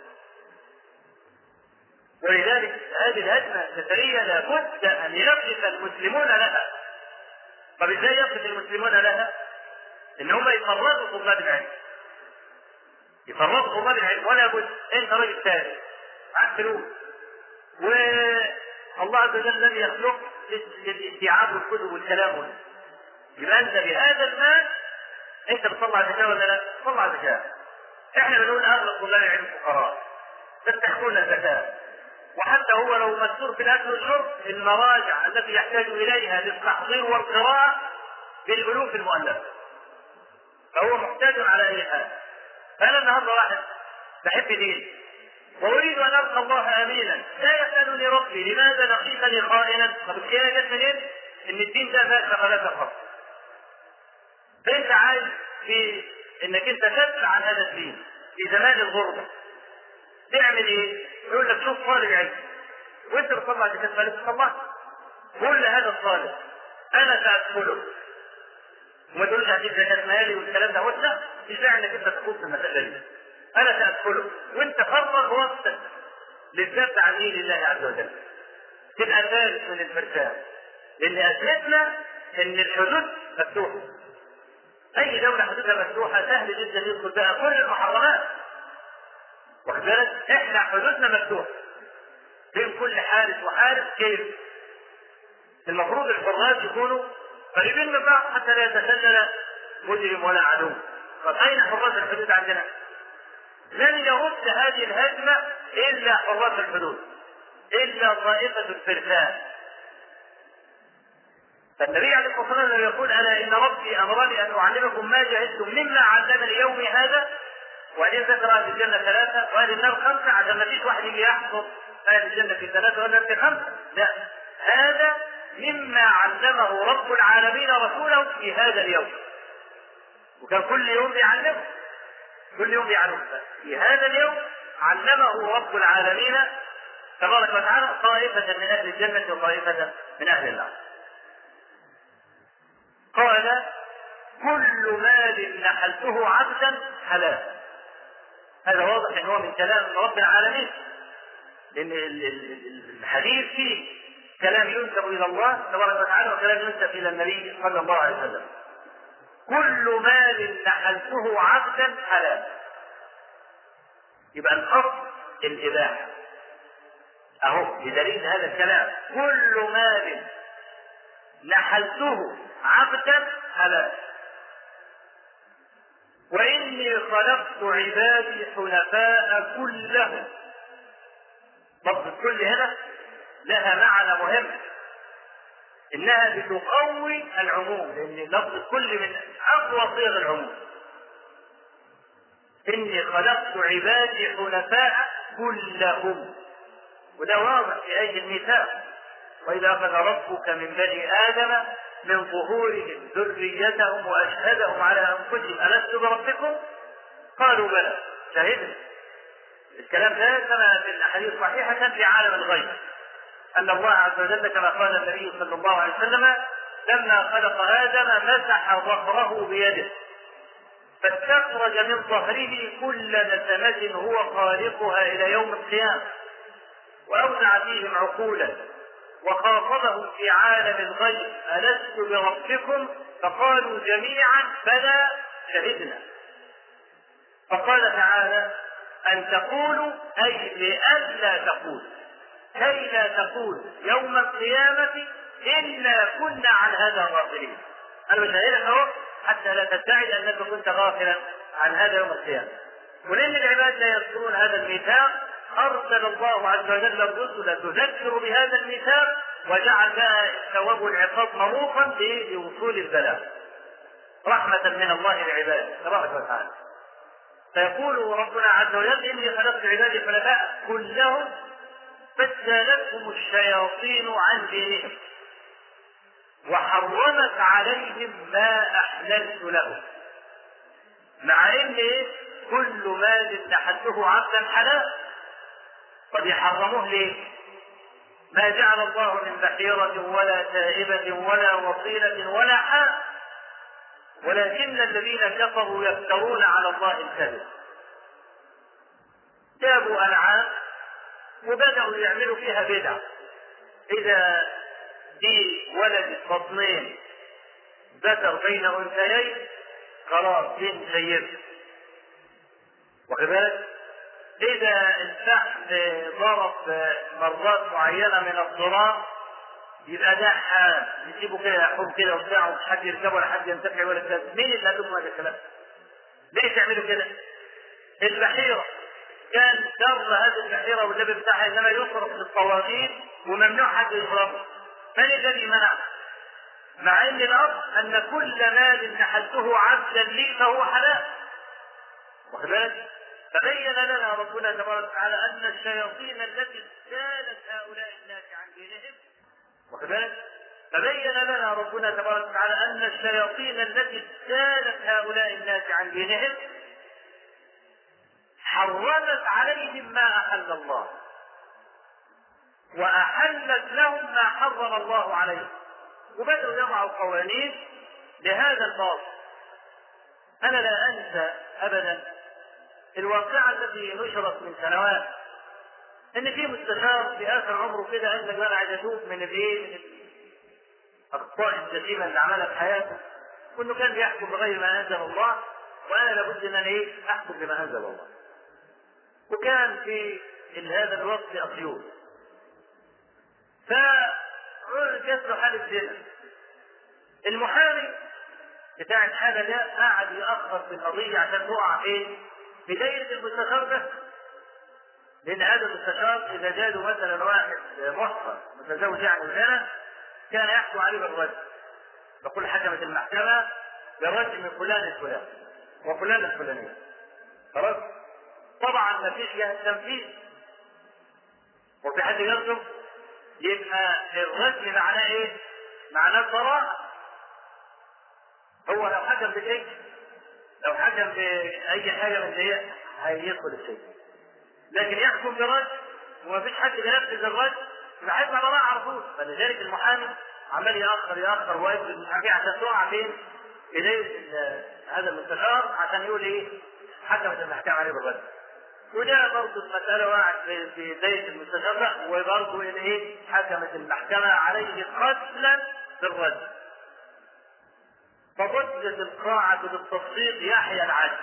ولذلك هذه الهجمة السفرية لابد أن يقف المسلمون لها طب ازاي يقف المسلمون لها؟ إن هم يفرطوا طلاب العلم يفرطوا طلاب العلم ولا بد أنت راجل ثاني معاك فلوس والله عز وجل لم يخلق للاستيعاب والكتب والكلام يبقى انت بهذا المال انت بتطلع زكاه ولا لا؟ بتطلع زكاه. احنا بنقول اغلب طلاب العلم فقراء. تستحقون الزكاه. وحتى هو لو مستور في الاكل والشرب المراجع التي يحتاج اليها للتحضير والقراءه بالالوف المؤلفه. فهو محتاج على اي حال. فانا النهارده واحد بحب دين واريد ان القى الله امينا لا يسالني ربي لماذا لقيتني خائنا؟ طب الخيانه جت منين؟ ان الدين ده فات ثلاثه خط. فانت عايز في انك انت تدفع عن هذا الدين في زمان الغربه تعمل ايه؟ يقول لك شوف طالب علم وانت بتطلع زكاه مالك تطلع قول لهذا الطالب انا سادخله وما تقولش هجيب زكاه مالي والكلام ده لا مش داعي انك انت تخوض في المساله دي انا سادخله وانت فرغ وقتك للذب عن دين الله عز وجل تبقى ثالث من الفرسان لان اثبتنا ان الحدود مفتوحه اي دولة حدودها مفتوحة سهل جدا يدخل بها كل المحرمات واخد بالك؟ احنا حدودنا مفتوحة بين كل حارس وحارس كيف؟ المفروض الحراس يكونوا قريبين من بعض حتى لا يتسلل مجرم ولا عدو طب اين حراس الحدود عندنا؟ لن يرد هذه الهجمة الا حراس الحدود الا طائفة الفرسان فالنبي عليه الصلاه والسلام يقول الا ان ربي امرني ان اعلمكم ما جهلتم مما علمني يومي هذا وبعدين ذكر اهل الجنه ثلاثه واهل النار خمسه عشان ما فيش واحد يجي يحفظ اهل الجنه في ثلاثه ولا في خمسه لا هذا مما علمه رب العالمين رسوله في هذا اليوم وكان كل يوم بيعلمه كل يوم بيعلمه في هذا اليوم علمه رب العالمين تبارك وتعالى طائفة من أهل الجنة وطائفة من أهل النار. قال كل مال نحلته عبدا حلال هذا واضح ان هو من كلام رب العالمين لان الحديث فيه كلام ينسب الى الله تبارك وتعالى وكلام ينسب الى النبي صلى الله عليه وسلم كل مال نحلته عبدا حلال يبقى الاصل الاباحه اهو بدليل هذا الكلام كل مال نحلته عبدا حلال وإن وإني خلقت عبادي حنفاء كلهم لفظ الكل هنا لها معنى مهم انها بتقوي العموم لان لفظ الكل من اقوى صيغ العموم اني خلقت عبادي حنفاء كلهم وده واضح في اي الميثاق واذا اخذ ربك من بني ادم من ظهورهم ذريتهم واشهدهم على انفسهم الست بربكم قالوا بلى شهدنا الكلام ده كما في الاحاديث الصحيحه كان في عالم الغيب ان الله عز وجل كما قال النبي صلى الله عليه وسلم لما خلق ادم مسح ظهره بيده فاستخرج من ظهره كل نسمة هو خالقها إلى يوم القيامة وأودع فيهم عقولا وخاطبهم في عالم الغيب ألست بربكم فقالوا جميعا بلى شهدنا فقال تعالى أن تقولوا أي لئلا تقول كي لا تقول يوم القيامة إنا كنا عن هذا غافلين أنا بشهدك أهو حتى لا تدعي أنك كنت غافلا عن هذا يوم القيامة ولأن العباد لا يذكرون هذا الميثاق أرسل الله عز وجل الرسل تذكر بهذا الميثاق وجعل لها الثواب والعقاب مروقا لوصول البلاء رحمة من الله للعباد تبارك وتعالى فيقول ربنا عز وجل إني خلقت عبادي حنفاء كلهم فاجتالتهم الشياطين عن دينهم وحرمت عليهم ما أحللت لهم مع ان كل مال نحته عبدا حلال طب يحرموه ليه ما جعل الله من بحيرة ولا تائبة ولا وصيلة ولا حال ولكن الذين كفروا يفترون على الله الكذب جابوا أنعام وبدأوا يعملوا فيها بدع إذا دي ولد بطنين ذكر بين أنثيين خلاص دين سيد واخد بالك؟ إذا الفحل ضرب مرات معينة من الضراب يبقى ده حال يجيبوا كده يحب كده وبتاع ومش حد يركبه ولا حد ينتفع ولا كده مين اللي قال لكم هذا الكلام؟ ليه تعملوا كده؟ البحيرة كان شر هذه البحيرة والنبي بتاعها إنما يصرف للطواغيت وممنوع حد يضربه من الذي منع؟ مع ان الاصل ان كل مال نحلته عبدا لي فهو حلال. واخد بالك؟ فبين لنا ربنا تبارك وتعالى ان الشياطين التي اجتالت هؤلاء الناس عن دينهم واخد بالك؟ فبين لنا ربنا تبارك وتعالى ان الشياطين التي اجتالت هؤلاء الناس عن دينهم حرمت عليهم ما احل الله واحلت لهم ما حرم الله عليهم وبدأوا يضعوا قوانين لهذا الباطل أنا لا أنسى أبدا الواقعة التي نشرت من سنوات إن في مستشار في آخر عمره كده قال لك أنا عايز أشوف من الإيه من الأخطاء الجسيمة اللي عملها في حياته وإنه كان بيحكم بغير ما أنزل الله وأنا لابد إن أنا إيه أحكم بما أنزل الله وكان في هذا الوقت في أسيوط ف جات له حالة زنا المحامي بتاع الحالة ده قعد يأخر في القضية عشان تقع فين؟ في دايرة المستشار ده لأن هذا المستشار إذا جاله مثلا واحد محصن متزوج يعني زنا كان يحكم عليه بالرجم فكل حكمت المحكمة بالرجم من فلان الفلان وفلان الفلانية خلاص؟ طبعا ما فيش جهة تنفيذ وفي حد يرجم يبقى الرجم معناه ايه؟ معناه البراءة. هو لو حكم بالإجر لو حكم بأي حاجة من دي هيدخل السجن. لكن يحكم برجم ومفيش حد بينفذ الرجم يبقى هيبقى براءة على طول، فلذلك المحامي عمال يأخر يأخر ويفرض المحامي عشان تقع فين؟ إيديه هذا المستشار عشان يقول ايه؟ حكمت المحكمة عليه بالرجم. وده برضه المسألة وقعت في في بداية المستشار ده وبرضه ايه حكمت المحكمة عليه قتلا بالرجل. فضجت القاعة بالتصفيق يحيى العدل.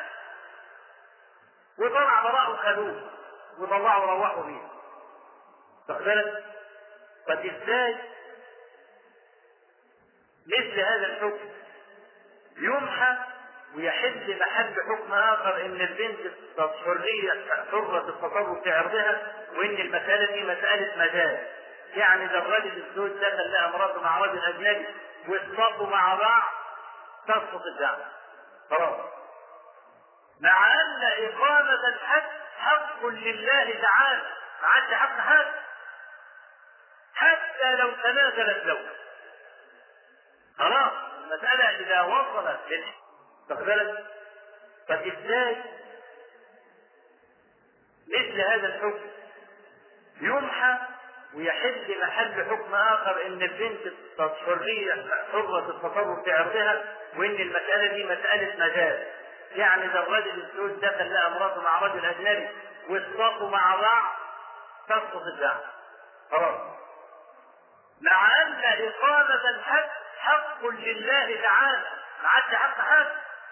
وطلع براءه خدوه وطلعوا روحوا بيه. واخد بالك؟ طب ازاي مثل هذا الحكم يمحى ويحل محل حكم اخر ان البنت حريه حره التصرف في عرضها وان المساله دي مساله مجاز يعني اذا الرجل الزوج دخل لها مراته مع رجل اجنبي واصطادوا مع بعض تسقط الدعوه خلاص مع ان اقامه الحد حق لله تعالى ما عادش حق حد حتى لو تنازل الزوج خلاص المساله اذا وصلت للحد واخد بالك؟ طب ازاي مثل هذا الحكم يمحى ويحل محل حكم اخر ان البنت حريه حره التصرف في عرضها وان المساله دي مساله مجاز يعني اذا الرجل الزوج دخل لها مراته مع رجل اجنبي واصطادوا مع بعض تسقط الدعوه خلاص مع ان اقامه الحد حق لله تعالى ما عادش حق حد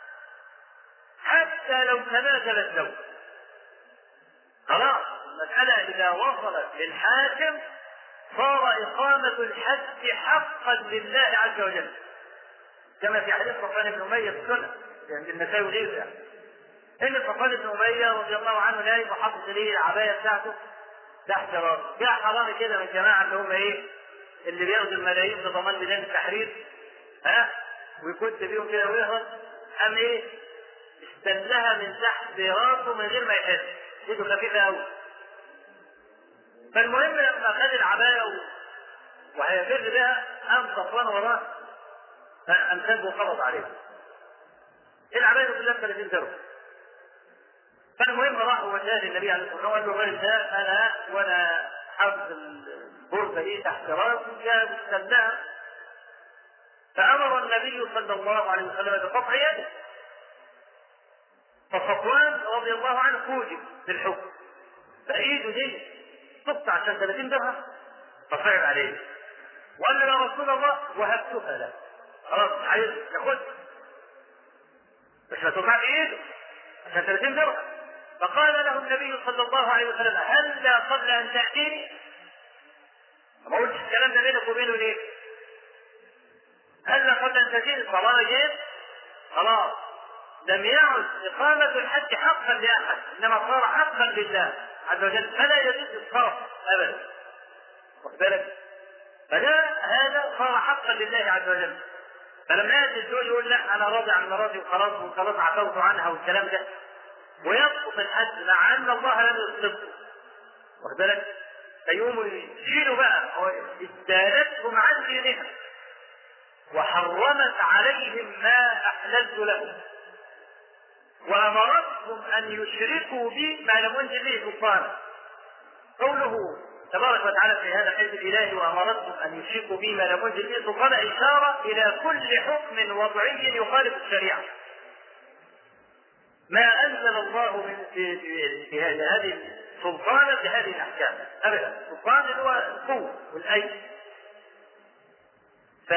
حتى لو تنازل الزوج خلاص المسألة إذا وصلت للحاكم صار إقامة الحد حقا لله عز وجل كما في حديث صفوان بن أمية في السنة عند النسائي وغيره يعني إن صفوان بن أمية رضي الله عنه نايم وحاطط ليه العباية بتاعته تحت راسه جاء حرامي كده من الجماعة اللي هم إيه اللي بياخدوا الملايين بضمان ميدان التحرير ها ويكت بيهم كده ويهرب قام ايه استلها من تحت راسه من غير ما يحس ايده خفيفه قوي فالمهم لما خد العبايه و... وهيفر بها قام صفوان وراه فامسكه وقبض عليه العبايه دي كلها 30 درهم فالمهم راح هو شاهد النبي عليه الصلاه والسلام قال له الراجل ده انا وانا حافظ البرده دي تحت راسي جاء واستلها فامر النبي صلى الله عليه وسلم بقطع يده فصفوان رضي الله عنه فوجئ بالحكم فايده دي تقطع عشان 30 درهم فصعب عليه وقال له يا رسول الله وهبتها له خلاص عايز ياخد مش هتقطع بايده عشان 30 درهم فقال له النبي صلى الله عليه وسلم هلا قبل ان تاتيني ما قلتش الكلام ده بينك وبينه ليه؟ هلا قبل ان تاتيني طالما جيت خلاص لم يعد إقامة الحج حقا لأحد إنما صار حقا لله عز وجل فلا يجوز إسقاط أبدا واخد بالك؟ فده هذا صار حقا لله عز وجل فلما يأتي الزوج يقول لا أنا راضي عن مراتي وخلاص وخلاص عفوت عنها والكلام ده ويسقط الحج مع أن الله لم يسقطه واخد بالك؟ فيقوموا يشيلوا بقى هو استالتهم عن دينها وحرمت عليهم ما أحللت لهم وامرتهم ان يشركوا بي ما لم انزل به سلطانا قوله تبارك وتعالى في هذا الحزب الالهي وامرتهم ان يشركوا بي ما لم انزل به سلطانا اشاره الى كل حكم وضعي يخالف الشريعه ما انزل الله من في في, في هذه سلطانا في هذه الاحكام ابدا السلطان اللي هو القوه والايد ف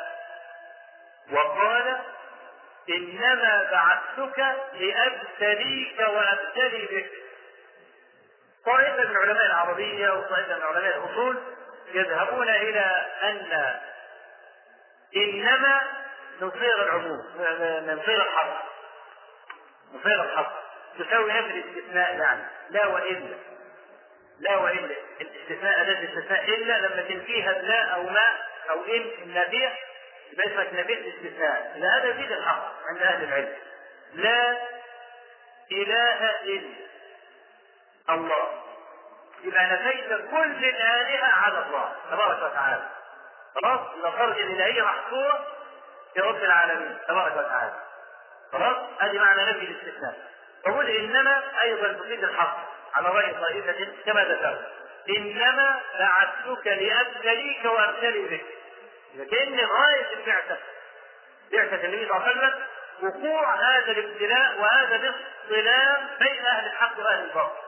وقال إنما بعثتك لأبتليك وأبتلي بك. طائفة من علماء العربية وطائفة من علماء الأصول يذهبون إلى أن إنما من صيغ العموم من صيغ الحرف من صيغ الحرف تساوي نفس الاستثناء يعني لا وإلا لا وإلا الاستثناء أداة الاستثناء إلا لما تنفيها بلا أو ما أو إن النبيع يبقى اسمك نبي الاستثناء لا هذا يزيد الحق عند اهل العلم لا اله الا الله يبقى نفيت كل الالهه على الله تبارك وتعالى خلاص يبقى خرج الالهيه محصوره في رب العالمين تبارك وتعالى خلاص ادي معنى نفي الاستثناء فقول انما ايضا تفيد الحق على راي طائفه كما ذكرت انما بعثتك لابتليك وابتلي بك كأن غاية البعثة بعثة النبي صلى الله عليه وسلم وقوع هذا الابتلاء وهذا الاصطلام بين أهل الحق وأهل الباطل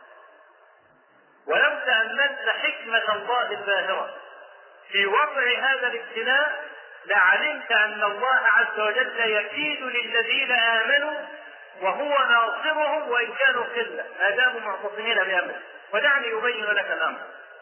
ولو تأملت حكمة الله الباهرة في وضع هذا الابتلاء لعلمت أن الله عز وجل يكيد للذين آمنوا وهو ناصرهم وإن كانوا قلة ما داموا معتصمين بأمره ودعني أبين لك الأمر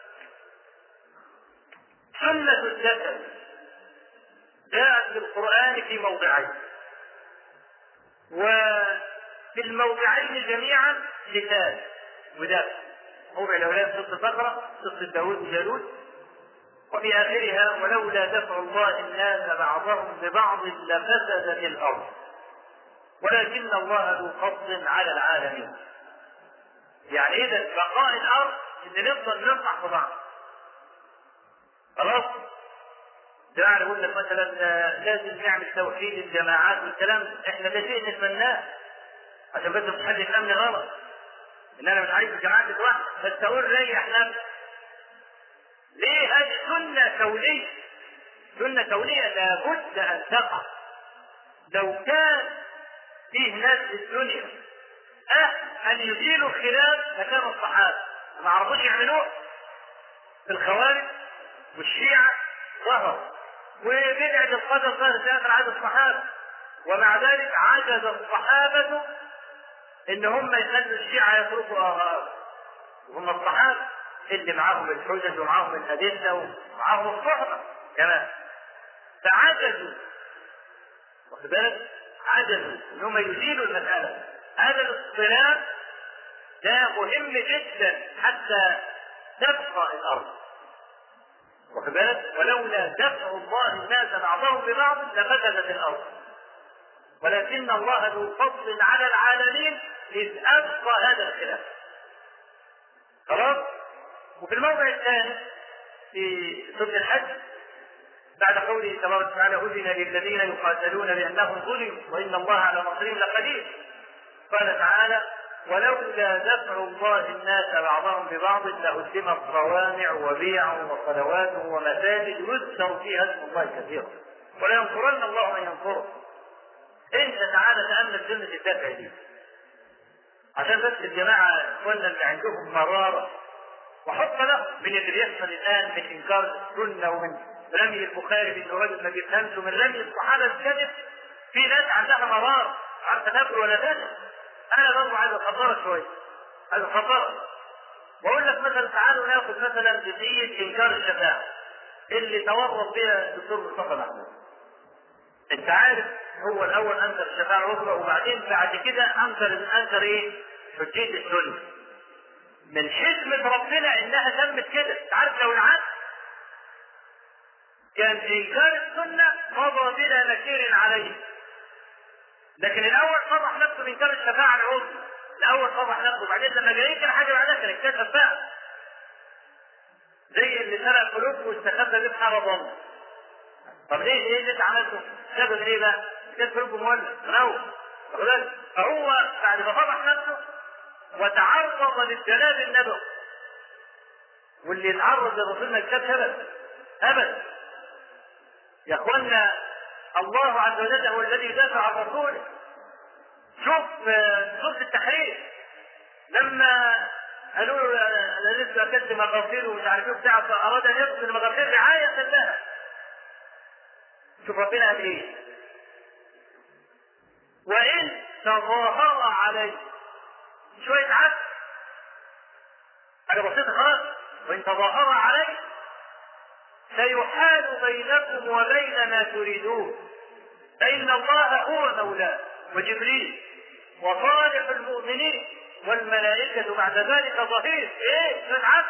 سنة الجسد جاءت في القرآن في موضعين وفي الموضعين جميعا قتال ودافع موضع الاولاد قصه بقره قصه داوود وجالوت وفي اخرها ولولا دفع الله الناس بعضهم ببعض لفسدت الارض ولكن الله ذو فضل على العالمين يعني اذا بقاء الارض ان نفضل ننصح في بعض خلاص ده يعني يقول لك مثلا لازم نعمل توحيد الجماعات والكلام ده. احنا ده شيء نتمناه عشان بس مش حد يفهمني غلط ان انا مش عايز الجماعات تتوحد بس اقول ريح نفسك ليه هذه سنة كونية سنة كونية لابد أن تقع لو كان فيه ناس في الدنيا أه أن يزيلوا الخلاف مكان الصحابة ما عرفوش يعملوه في الخوارج والشيعة ظهر وبدعة القدر ظهرت في آخر عهد الصحابة ومع ذلك عجز الصحابة إن هم يخلوا الشيعة يتركوا آراءهم وهم الصحابة اللي معاهم الحجج ومعاهم الأدلة ومعاهم الصحبة كمان فعجزوا واخد بالك؟ عجزوا ان هم يزيلوا المسألة هذا الاصطلاح ده مهم جدا حتى تبقى الأرض واخد بالك؟ ولولا دفع الله الناس بعضهم ببعض لفسدت الأرض ولكن الله ذو فضل على العالمين إذ أبقى هذا الخلاف خلاص؟ وفي الموضع الثاني في سورة الحج بعد قوله تبارك وتعالى أذن للذين يقاتلون بأنهم ظلموا وإن الله على نصرهم لقدير قال تعالى ولولا دفع الله الناس بعضهم ببعض لهدمت صوامع وبيع وصلوات ومساجد يذكر فيها اسم الله كثيرا ولينصرن الله من ينصره انت تعالى تامل سنه الدفع دي عشان بس الجماعه اخواننا اللي عندهم مراره وحط له من اللي بيحصل الان من انكار السنه ومن رمي البخاري بانه راجل ما بيفهمش ومن رمي الصحابه الكذب في ناس عندها مرار عارفه تاكل ولا تاكل انا برضه عايز اخبرك شويه عايز اخبرك واقول لك مثلا تعالوا ناخذ مثلا جزئيه انكار الشفاعه اللي تورط بها الدكتور مصطفى محمود انت عارف هو الاول انكر الشفاعه العظمى وبعدين بعد كده انكر انكر ايه؟ حجيه السنه من حكمة ربنا انها تمت كده عارف لو العكس كان انكار السنة مضى بلا نكير عليه لكن الاول فضح نفسه بانكار الشفاعة العظمى الاول فضح نفسه بعدين لما جاي كان حاجة بعدها كان اكتشف بقى زي اللي سرق قلوبه واستخبى به حرضا طب ليه ايه اللي انت عملته؟ سبب ايه بقى؟ كان قلوبه مولع منور فهو بعد ما فضح نفسه وتعرض للجلال النبوي واللي يتعرض للرسول ما يكتبش ابدا ابدا يا اخوانا الله عز وجل هو الذي يدافع عن رسوله شوف سوره التحرير لما قالوا له انا لسه اكلت مغافير ومش عارف ايه بتاع فاراد ان يقتل المغافير رعايه لها شوف ربنا قال ايه وان تظاهر عليه شوية عدل حاجة بسيطة خلاص وإن تظاهر عليه سيحال بينكم وبين ما تريدون فإن الله هو مولاه وجبريل وصالح المؤمنين والملائكة بعد ذلك ظهير إيه شوية عدل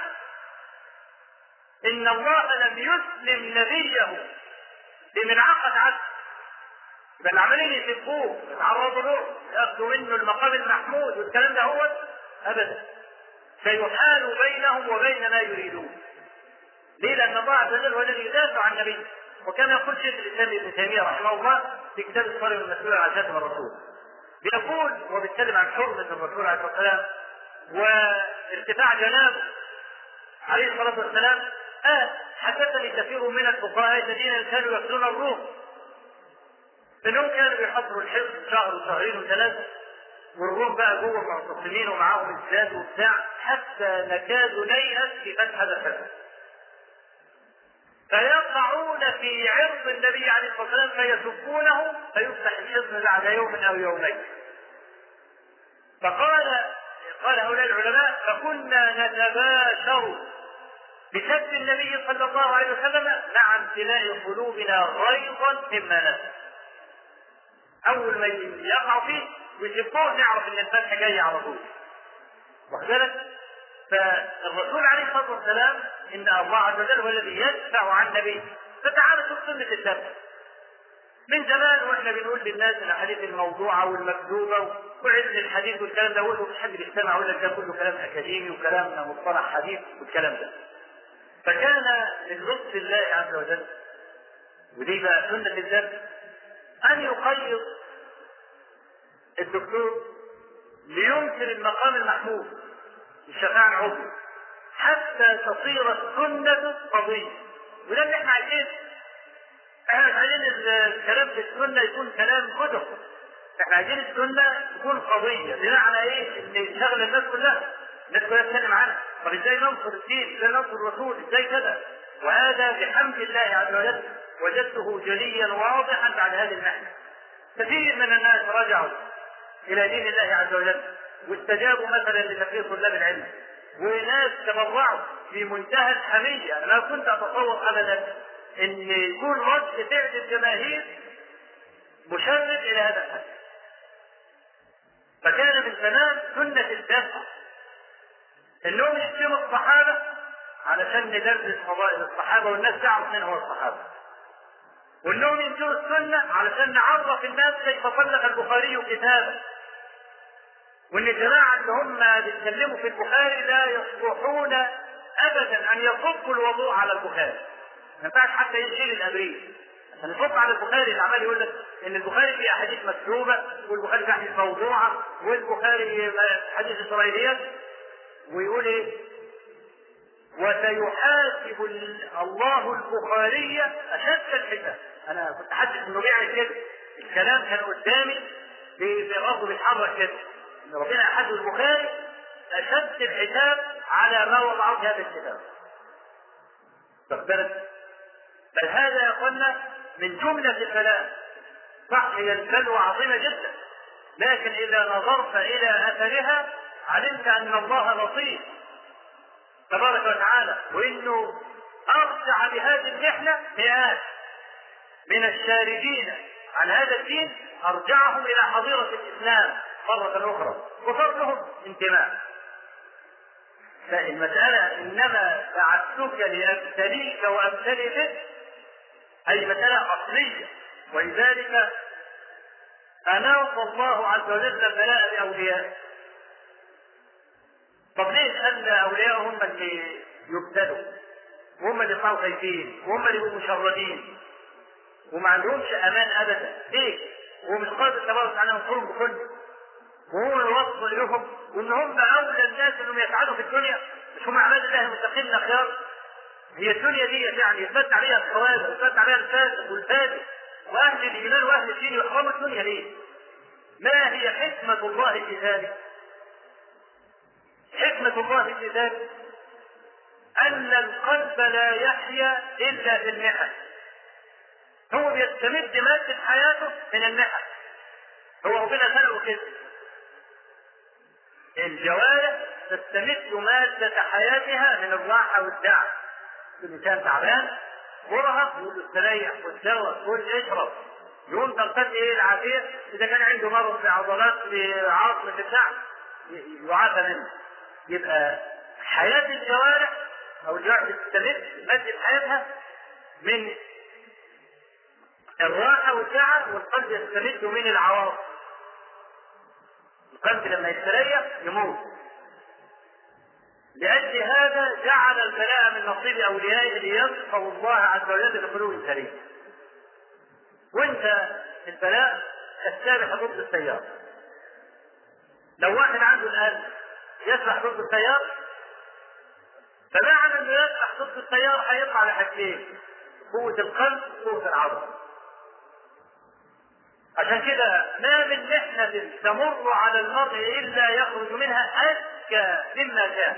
إن الله لم يسلم نبيه بمنعقد عدل بل عمالين يسبوه يتعرضوا له ياخذوا منه المقام المحمود والكلام ده هو ابدا سيحال بينهم وبين ما يريدون ليه؟ لان الله عز وجل هو الذي يدافع عن نبيه وكما يقول شيخ الاسلام ابن تيميه رحمه الله في كتاب الصارم المسؤول عن خاتم الرسول بيقول وهو بيتكلم عن حرمه الرسول عليه الصلاه والسلام وارتفاع جنابه عليه الصلاه والسلام آه حدثني كثير من الفقهاء الذين كانوا يقتلون الروم انهم كانوا بيحضروا الحزب شهر وشهرين وثلاثه والروم بقى جوه معتصمين ومعاهم الزاد وبتاع حتى نكاد نيأس في فتح هذا الحزب. فيقعون في عرض النبي عليه الصلاه والسلام فيسبونه فيفتح الحزب بعد يوم او يومين. فقال قال هؤلاء العلماء فكنا نتباشر بسب النبي صلى الله عليه وسلم مع امتلاء قلوبنا غيظا مما نسب. اول ما يقعوا فيه ويسبوه نعرف ان الفتح جاي على طول واخد بالك فالرسول عليه الصلاه والسلام ان الله عز وجل هو الذي يدفع عن نبيه فتعالى شوف سنه الدفع من زمان واحنا بنقول للناس الاحاديث الموضوعه والمكذوبه وعلم الحديث والكلام ده ومش حد بيستمع يقول لك ده كله كلام اكاديمي وكلام مصطلح حديث والكلام ده. فكان من لطف الله عز وجل ودي بقى سنه الدرس ان يقيض الدكتور لينكر المقام المحمود الشفاعة العظمى حتى تصير السنة قضية وده اللي احنا عايزينه احنا عايزين الكلام في السنة يكون كلام كتب احنا عايزين السنة تكون قضية بمعنى ايه ان شغل الناس كلها الناس كلها تتكلم عنها طب ازاي ننصر الدين ازاي ننصر الرسول ازاي كذا وهذا بحمد الله عز وجل وجدته جليا واضحا بعد هذه المحنة كثير من الناس رجعوا الى دين الله عز وجل واستجابوا مثلا لتفريغ طلاب العلم وناس تبرعوا في منتهى الحمية أنا ما كنت أتصور أبدا أن يكون رد فعل الجماهير مشرف إلى هذا الحد فكان من زمان سنة الدفع انهم يشتموا الصحابة علشان ندرس فضائل الصحابة والناس تعرف من هو الصحابة وانهم ينكروا السنة علشان نعرف الناس كيف صلح البخاري كتابا وان الجماعة اللي هم بيتكلموا في البخاري لا يصلحون ابدا ان يصبوا الوضوء على البخاري ما ينفعش حتى يشيل الابريل عشان يصب على البخاري اللي عمال يقول لك ان البخاري فيه احاديث مكتوبه والبخاري فيه احاديث موضوعه والبخاري حديث اسرائيليات ويقول ايه؟ وسيحاسب الله البخاري اشد الحساب انا كنت حاسس انه بيعمل كده الكلام كان قدامي في راسه بيتحرك كده ان ربنا يحاسب البخاري اشد الحساب على ما وضعه في هذا الكتاب واخد بالك؟ بل هذا يا اخوانا من جملة البلاء صح هي البلوى عظيمة جدا لكن إذا نظرت إلى أثرها علمت أن الله لطيف تبارك وتعالى وإنه أرجع بهذه المحنة مئات من الشاردين عن هذا الدين أرجعهم إلى حظيرة الإسلام مرة أخرى وصار لهم انتماء فالمسألة إنما بعثتك لأبتليك وأبتلي بك أي مسألة أصلية ولذلك أناط الله عز وجل البلاء بأوليائه طب ليه خلى أولياءه هم اللي يبتلوا وهم اللي يطلعوا خايفين وهم اللي يبقوا مشردين وما عندهمش أمان أبدا ليه؟ هو مش قادر تبارك وتعالى ينصرهم بكل وهو يوصل لهم وان هم اولى الناس انهم يسعدوا في الدنيا مش هم عباد الله المتقين الاخيار هي الدنيا دي يعني يثبت عليها الخوارج ويثبت عليها الفاسق والفاسق واهل الايمان واهل الدين يحرموا الدنيا ليه؟ ما هي حكمة الله في ذلك؟ حكمة الله في ذلك أن القلب لا يحيا إلا في المحن. هو بيستمد مادة حياته من المحن. هو ربنا خلقه كده. الجوارح تستمد مادة حياتها من الراحة والدعم. الإنسان تعبان مرهق يقول له استريح والدواء كل اشرب يقوم ترتد ايه العافيه اذا كان عنده مرض في عضلات في عظم في الدعم يعافى منه يبقى حياه الجوارح او الجوارح بتستمد مادة حياتها من الراحه والدعم والقلب يستمد من العواطف القلب لما يستريح يموت لأجل هذا جعل البلاء من نصيب أوليائه ليصفوا الله عز وجل بقلوب سليمة. وأنت البلاء السابح ضد التيار. لو واحد عنده الآن يسبح ضد التيار فمعنى انه يسبح ضد التيار هيطلع لحاجتين قوة القلب وقوة العضل. عشان كده ما من محنة تمر على المرء إلا يخرج منها أزكى مما كان.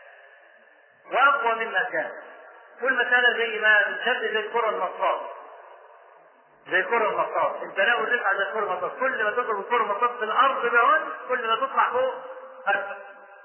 واقوى مما كان والمسألة زي ما بتشد زي الكرة المصاص زي الكرة المصاص البلاء والرفعة زي الكرة المصاص كل ما تضرب الكرة المصاص في الأرض بعون كل ما تطلع فوق أكثر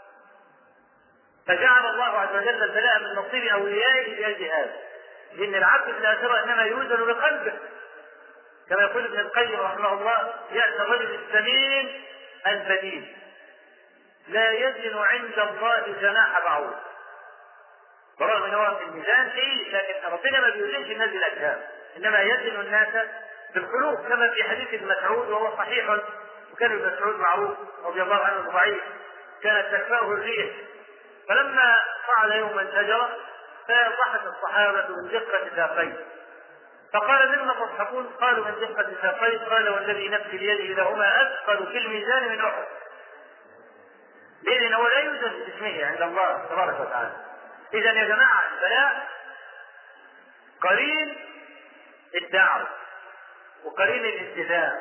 فجعل الله عز وجل البلاء من نصيب أوليائه لأجل هذا لأن العبد في الآخرة إنما يوزن بقلبه كما يقول ابن القيم رحمه الله يأتي الرجل السمين البديل لا يزن عند الله جناح بعوض برغم ان هو في الميزان فيه لكن ربنا ما بيوزنش الناس بالاجسام انما يزن الناس بالقلوب كما في حديث ابن مسعود وهو صحيح وكان ابن مسعود معروف رضي الله عنه ضعيف كانت تكفاه الريح فلما صعد يوما شجره فضحك الصحابه من دقه ساقيه فقال مما تضحكون؟ قالوا من دقة ساقيه قال والذي نفسي بيده لهما أثقل في الميزان من أحد. لأن هو لا يوجد باسمه عند الله تبارك وتعالى. إذا يا جماعة البلاء قرين الدعوة وقرين الالتزام.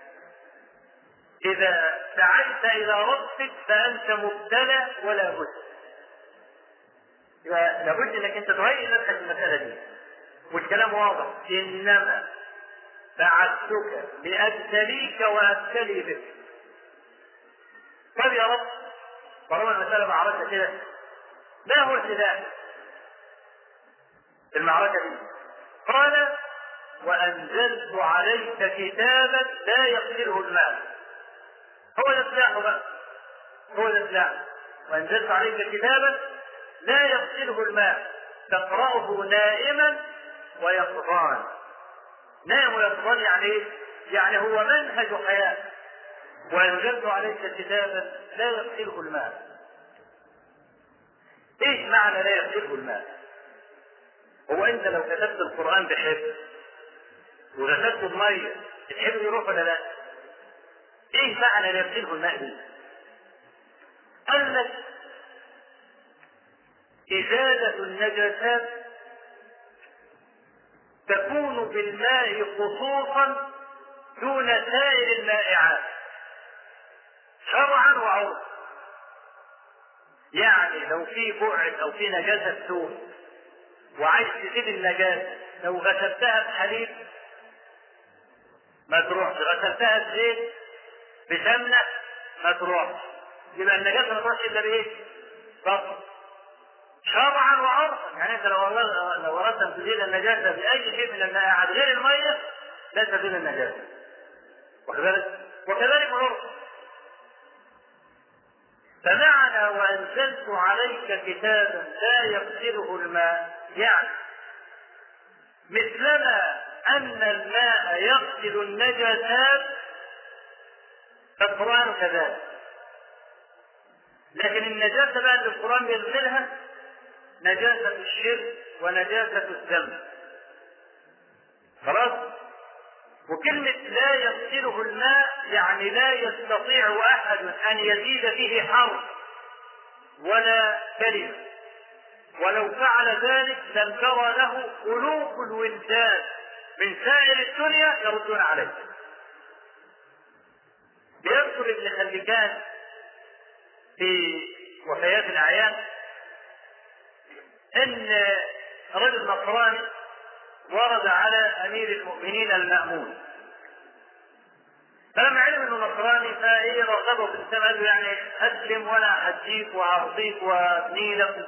إذا سعيت إلى ربك فأنت مبتلى ولا بد. يبقى لابد انك انت تهيئ نفسك المسألة دي. والكلام واضح انما بعثتك لابتليك وابتلي بك طب يا رب طالما المساله معركه كده ما هو السلاح في المعركه دي قال وانزلت عليك كتابا لا يقتله المال هو ده سلاحه بقى هو ده سلاحه وانزلت عليك كتابا لا يقتله المال تقرأه نائما ويقظان نام ويقظان يعني ايه؟ يعني هو منهج حياة وأنزلت عليك كتابا لا يقتله المال ايش معنى لا يقتله المال؟ هو انت لو كتبت القرآن بحفظ وغسلته بمية الحفظ يروح ولا لا؟ ايه معنى لا يقتله الماء دي؟ قال لك إزالة النجاسات تكون بالماء خصوصا دون سائر المائعات شرعا وعرفا يعني لو في بعد او في نجاسه سوء وعايز تزيد النجاسه لو غسلتها بحليب ما تروحش غسلتها بزيت بسمنه ما تروحش يبقى النجاسه ما تروحش الا بايه؟ بطل شرعا وعرفا يعني انت لو لو اردت ان تزيل النجاسه باي شيء من المائعات غير الميه لا تزيل النجاسه وكذلك وكذلك العرف فمعنى وانزلت عليك كتابا لا يغسله الماء يعني مثلما ان الماء يغسل النجاسات فالقران كذلك لكن النجاسه بقى اللي القران بيغسلها نجاسة الشرك ونجاسة الذنب خلاص وكلمة لا يغسله الماء يعني لا يستطيع أحد أن يزيد فيه حرف ولا كلمة ولو فعل ذلك لم ترى له ألوف الولدان من سائر الدنيا يردون عليه بيذكر ابن خليكان في وفيات الأعيان ان رجل نصراني ورد على امير المؤمنين المامون فلما علم انه نصراني فايه رغبه في الاسلام قال له يعني اسلم وانا احجيك واعطيك وابني لك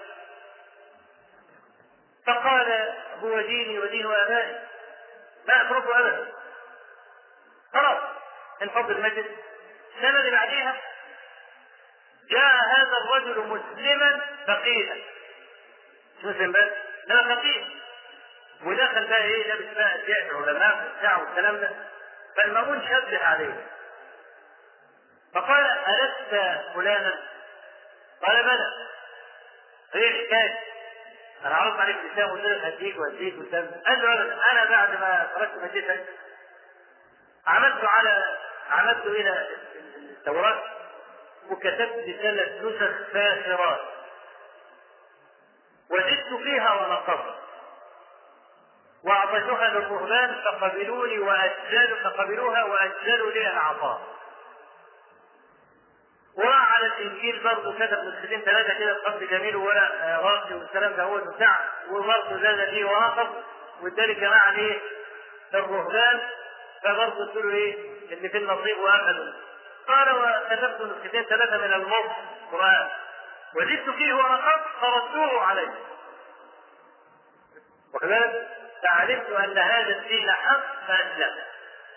فقال هو ديني ودين ابائي ما اتركه ابدا خلاص انفض المجلس السنه اللي بعديها جاء هذا الرجل مسلما فقيها مسلم بس لا فقيه ودخل بقى ايه لابس بقى جاء العلماء بتاعه والكلام ده فالمامون شبه عليه فقال ألست فلانا؟ قال بلى هي الحكاية أنا عرضت عليك الإسلام وقلت لك هديك وهديك والكلام قال له أبدا أنا بعد ما تركت مسجدك عملت على عملت إلى التوراة وكتبت ثلاث نسخ فاخرات وزدت فيها ونقصت واعطيتها للرهبان فقبلوني واجزلوا فقبلوها واجزلوا لي العطاء وراح على الانجيل برضه كتب نسختين ثلاثه كده بخط جميل وورق راقي والكلام ده هو بتاع وبرضه زاد فيه واخر وادالي جماعه ايه الرهبان فبرضه قلت له ايه اللي في النصيب واخذوا قال وكتبت نسختين ثلاثه من المص قران وزدت فيه ونقصت فردوه عليه وكذلك فعلمت ان هذا الدين حق فاسلم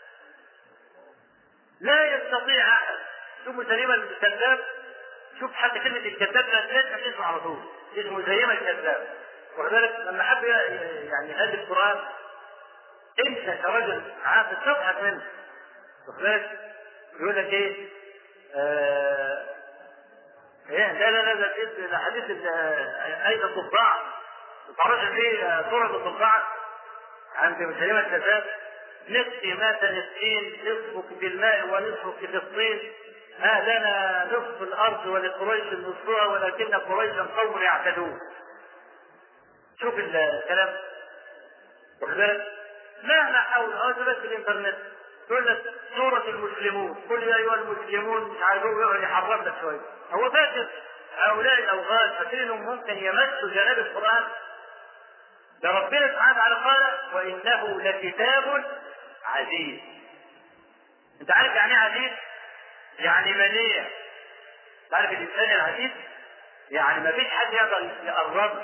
لا يستطيع احد شوف مسيلمه الكذاب شوف حتى كلمه الكذاب لازم تسمع على طول اسمه مسيلمه الكذاب ولذلك لما حب يعني هذا القران انت كرجل عاقل تضحك منه واخد بالك؟ يقول لك ايه؟ آه ايه لا لا لا ده ده حديث ايضا الضفدع ما تعرفش فيه سوره الضفدع عند مسلمه الكذاب نسقي مات نسقين نصفك بالماء ونصفك في الطين ها لنا نصف الارض ولقريش نصفها ولكن قريشا قوم يعتدون شوف الكلام واخد بالك مهما حاول هذا بس الانترنت تقول لك سورة المسلمون قل يا أيها المسلمون مش عارف هو يقعد يحرم لك شوية هو فاكر هؤلاء الأوغاد فاكرينهم ممكن يمسوا جناب القرآن ده ربنا سبحانه وتعالى قال وإنه لكتاب عزيز أنت عارف يعني إيه عزيز؟ يعني منيع تعرف الإنسان العزيز؟ يعني ما فيش حد يقدر يقرب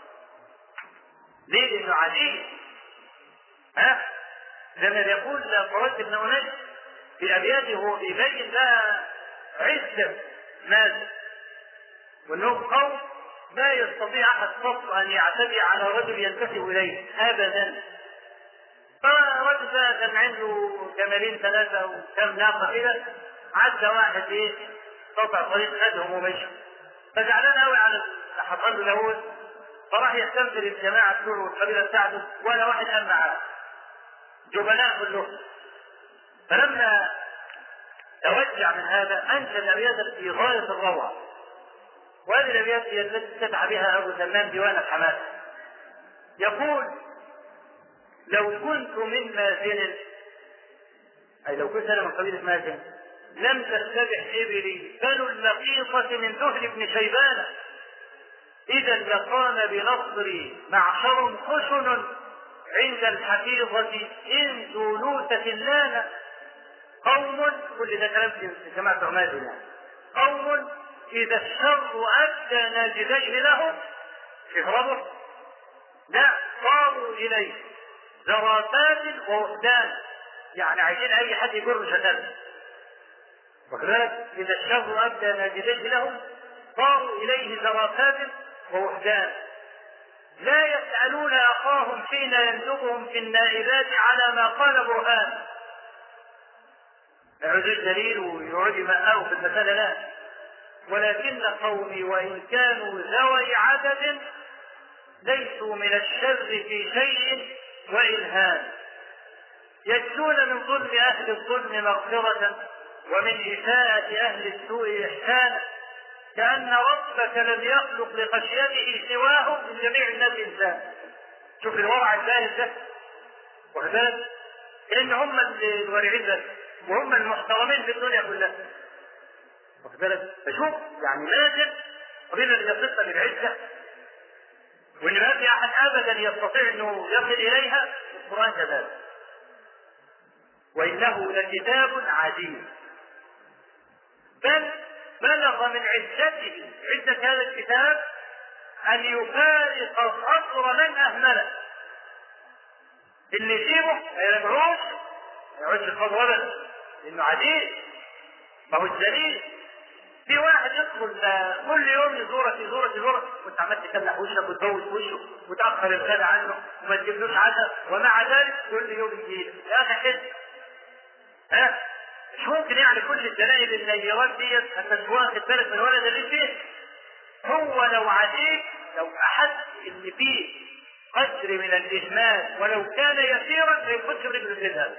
ليه؟ لأنه عزيز ها؟ زي ما يقول فرد بن أنس في أبياته هو بيبين لها عزة ماذا؟ وأنهم قوم ما يستطيع أحد فصل أن يعتدي على رجل ينتسب إليه أبدا فرجل ده كان عنده جمالين ثلاثة وكم ناقة كده عدى واحد إيه قطع طريق خدهم ومشي فزعلان قوي على حصل له لاهوت فراح يستنزل الجماعة بتوعه والقبيلة بتاعته ولا واحد قام معاه جبناء كلهم فلما توجع من هذا انشد ابياتا في غايه الروعه وهذه الابيات هي التي سمع بها ابو سلمان ديوان الحماس يقول لو كنت من مازن اي لو كنت انا من قبيله مازن لم تتبع ابلي بنو اللقيطه من ذهل بن شيبان اذا لقام بنصري معشر خشن عند الحفيظة إن ذولوتة لانا قوم كل ده كلام في جماعة عمادنا قوم إذا الشر أدى ناجديه لهم في ربط لا صاروا إليه زرافات ووحدان يعني عايزين أي حد يجر شتان وكذلك إذا الشر أدى ناجديه لهم صاروا إليه زرافات ووحدان لا يسألون أخاهم حين يندبهم في النائبات على ما قال برهان يعود الدليل ويقعد يمقاه في المسألة لا ولكن قومي وإن كانوا ذوي عدد ليسوا من الشر في شيء وإلهام يجدون من ظلم أهل الظلم مغفرة ومن إساءة أهل السوء إحسانا كأن ربك لم يخلق لخشيته سواه من جميع الناس إنسان شوف الورع الباهر ده وكذلك لأن هم الورعين ده وهم المحترمين في الدنيا كلها واخد بالك فشوف يعني لازم قبيلة اللي يصفها بالعزة وان ما في احد ابدا يستطيع انه يصل اليها القران كذلك وانه لكتاب عزيز بل بلغ من عزته عزة هذا الكتاب أن يفارق صدر من أهمله اللي يجيبه ما يرجعوش ما يقعدش الصدر أبدا لأنه عزيز ما هو الدليل في واحد يدخل كل يوم يزورك يزورك يزورك وانت عمال تكلح وشك وتبوس وشه وتاخر الغدا عنه وما تجيبلوش عشاء ومع ذلك كل يوم يجي يا اخي حس ها مش ممكن يعني كل الدلائل النيرات ديت انت مش واخد بالك من الولد اللي فيه هو لو عليك لو احس ان فيه قدر من الاهمال ولو كان يسيرا ما ياخدش برجله في هذا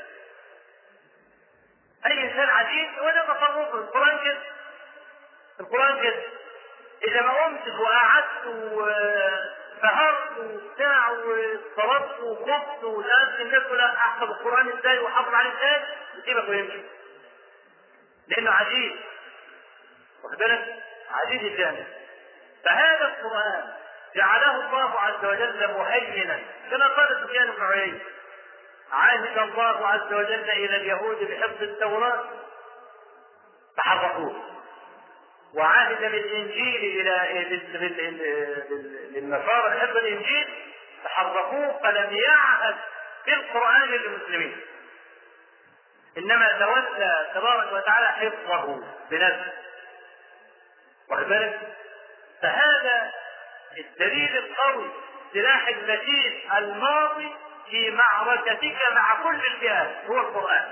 اي انسان عزيز هو ده تصرفه القران كده القران كده اذا ما قمت وقعدت وسهرت وبتاع وصرفت وخفت وسالت الناس كلها احفظ القران ازاي واحافظ عليه ازاي يسيبك ويمشي لانه عزيز واخد بالك عزيز الجانب فهذا القران جعله الله عز وجل مهينا كما قال سفيان بن عيينه عهد الله عز وجل الى اليهود بحفظ التوراه فحرقوه وعهد بالانجيل الى للنصارى بحفظ الانجيل فحرقوه فلم يعهد بالقران للمسلمين انما تولى تبارك وتعالى حفظه بنفسه واخد بالك فهذا الدليل القوي سلاح المتين الماضي في معركتك مع كل الفئات هو القرآن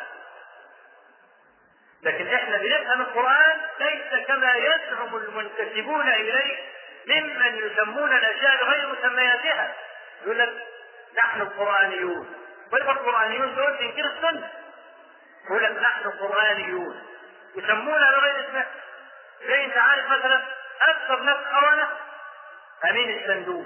لكن احنا بنفهم القرآن ليس كما يزعم المنتسبون إليه ممن يسمون الأشياء بغير مسمياتها يقول لك نحن القرآنيون ويبقى القرآنيون دول تنكر السنة يقول لك نحن القرآنيون يسمونها بغير اسمها زي انت عارف مثلا اكثر ناس خونه امين الصندوق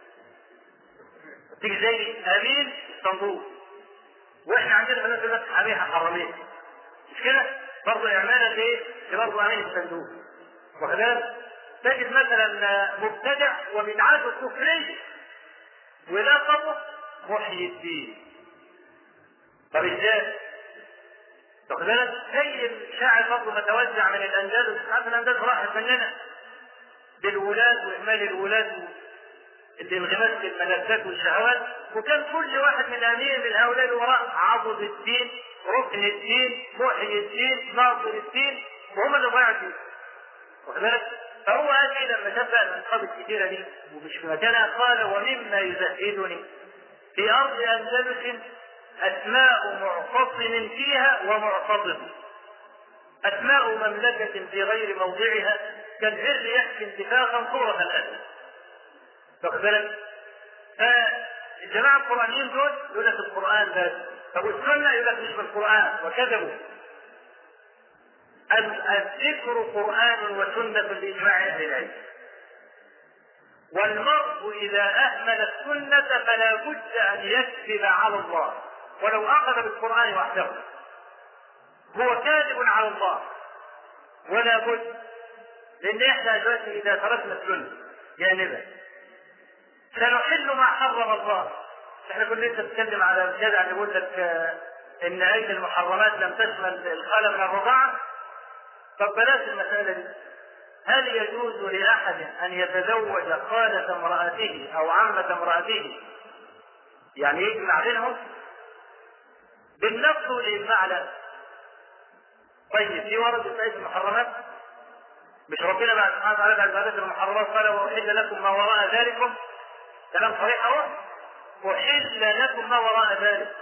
تيجي زي امين الصندوق واحنا عندنا في الناس بس حاميها حرامين مش كده؟ برضه اعمالا ايه؟ برضه امين الصندوق واخد بالك؟ تجد مثلا مبتدع وبدعاته كفريه ولقبه محيي الدين طب ازاي؟ واخد بالك؟ زي الشاعر برضه متوزع من الاندلس، عارف الاندلس راحت مننا بالولاد واهمال الولاد الانغماس في الملذات والشهوات وكان كل واحد من امير من هؤلاء الوراء عضد الدين ركن الدين محيي الدين ناصر الدين وهم اللي ضيعوا الدين واخد بالك؟ فهو هذه لما شاف الالقاب الكثيره دي ومش في مكانها قال ومما يزهدني في ارض اندلس اسماء معتصم فيها ومعتصم اسماء مملكه في غير موضعها كالعر يحكي انتفاخا صوره الاسد واخد بالك؟ فالجماعه القرانيين دول يقول لك القران بس طب والسنه يقول لك مش بالقران وكذبوا الذكر قران وسنه باجماع اهل العلم والمرء اذا اهمل السنه فلا بد ان يكذب على الله ولو اخذ بالقران وحده هو كاذب على الله ولا بد لان احنا دلوقتي اذا تركنا السنه جانبا سنحل ما حرم الله احنا كنا لسه بنتكلم على الجدع اللي بيقول لك ان ايدي المحرمات لم تشمل الخلق من الرضاعه طب بلاش المساله دي هل يجوز لاحد ان يتزوج خاله امراته او عمه امراته يعني يجمع بينهم بالنفس والاجماع لا طيب في ورد في ايدي المحرمات مش ربنا بعد سبحانه وتعالى بعد ذلك المحرمات قال واحل لكم ما وراء ذلكم كلام صريح اهو احل لكم ما وراء ذلك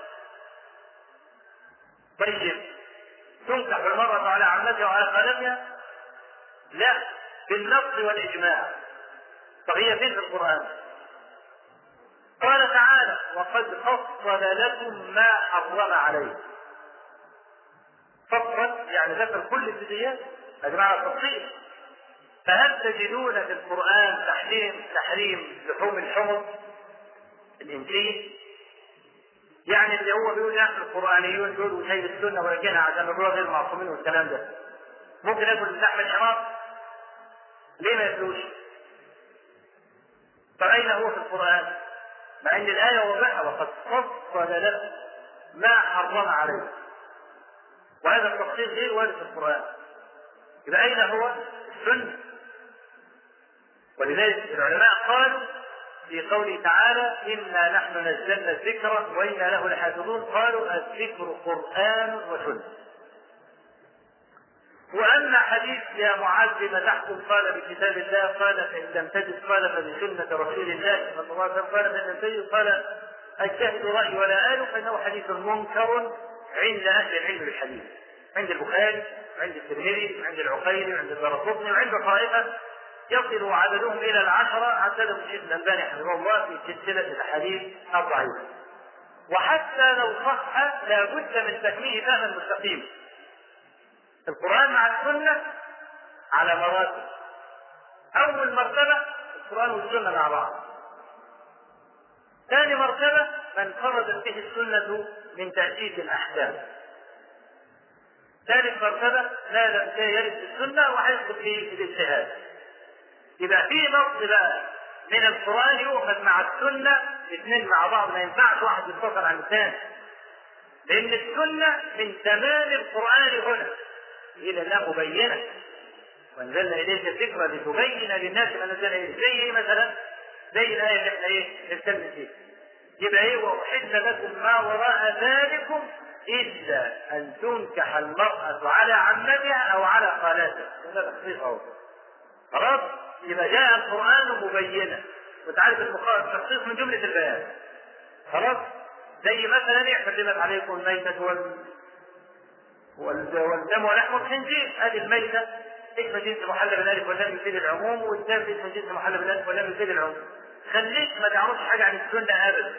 طيب تنكح المرأة على عمتها وعلى خالتها لا بالنص والإجماع طب هي فين في القرآن؟ قال تعالى وقد فصل لكم ما حرم عليه فصل يعني ذكر كل الجزئيات يا جماعة التفصيل فهل تجدون في القرآن تحريم تحريم لحوم الحمر الإنسية؟ يعني اللي هو بيقول نحن القرآنيون دول وسيد السنة ورجعنا عشان نقول غير معصومين والكلام ده. ممكن ياكل لحم الحمار؟ ليه ما ياكلوش؟ فأين هو في القرآن؟ مع أن الآية واضحة وقد فصل لكم ما حرم عليه. وهذا التفصيل غير وارد في القرآن. يبقى أين هو؟ السنة. ولذلك العلماء قالوا في قوله تعالى إنا نحن نزلنا الذكر وإنا له لحافظون قالوا الذكر قرآن وسنة وأما حديث يا معاذ بما تحكم قال بكتاب الله قال فإن لم تجد قال فبسنة رسول الله صلى الله عليه وسلم قال فإن لم تجد قال الجهل رأي ولا آل فإنه حديث منكر عند أهل العلم بالحديث عند البخاري وعند الترمذي وعند العقيلي وعند الدارقطني وعند طائفة يصل عددهم الى العشره عددهم الشيخ الالباني حفظه الله في سلسله الاحاديث الضعيفه. وحتى لو صح لا بد من فهمه فهما مستقيما. القران مع السنه على مراتب. اول مرتبه القران والسنه مع بعض. ثاني مرتبه ما انفردت به السنه من تاسيس الاحكام. ثالث مرتبه لا لا يرد السنه وهيدخل في الاجتهاد. يبقى في نص بقى من القرآن يؤخذ مع السنة اثنين مع بعض ما ينفعش واحد ينفصل عن الثاني لأن السنة من تمام القرآن هنا إلى الله مبينة وأنزلنا إليك الذكرى لتبين للناس ما نزل إليك زي إيه مثلا؟ زي الآية اللي احنا إيه نتكلم فيها يبقى إيه وأحل لكم ما وراء ذلكم إلا أن تنكح المرأة على عمتها أو على خالاتها هذا تخصيص أهو خلاص يبقى جاء القرآن مبينا وتعرف التخصيص من جملة البيان خلاص زي مثلا حرمت عليكم الميتة وال والدم ولحم الخنزير هذه الميتة اسم جنس محل بالالف واللام يفيد العموم والدم اسم جنس محل بالالف واللام يفيد العموم خليك ما تعرفش حاجة عن السنة أبدا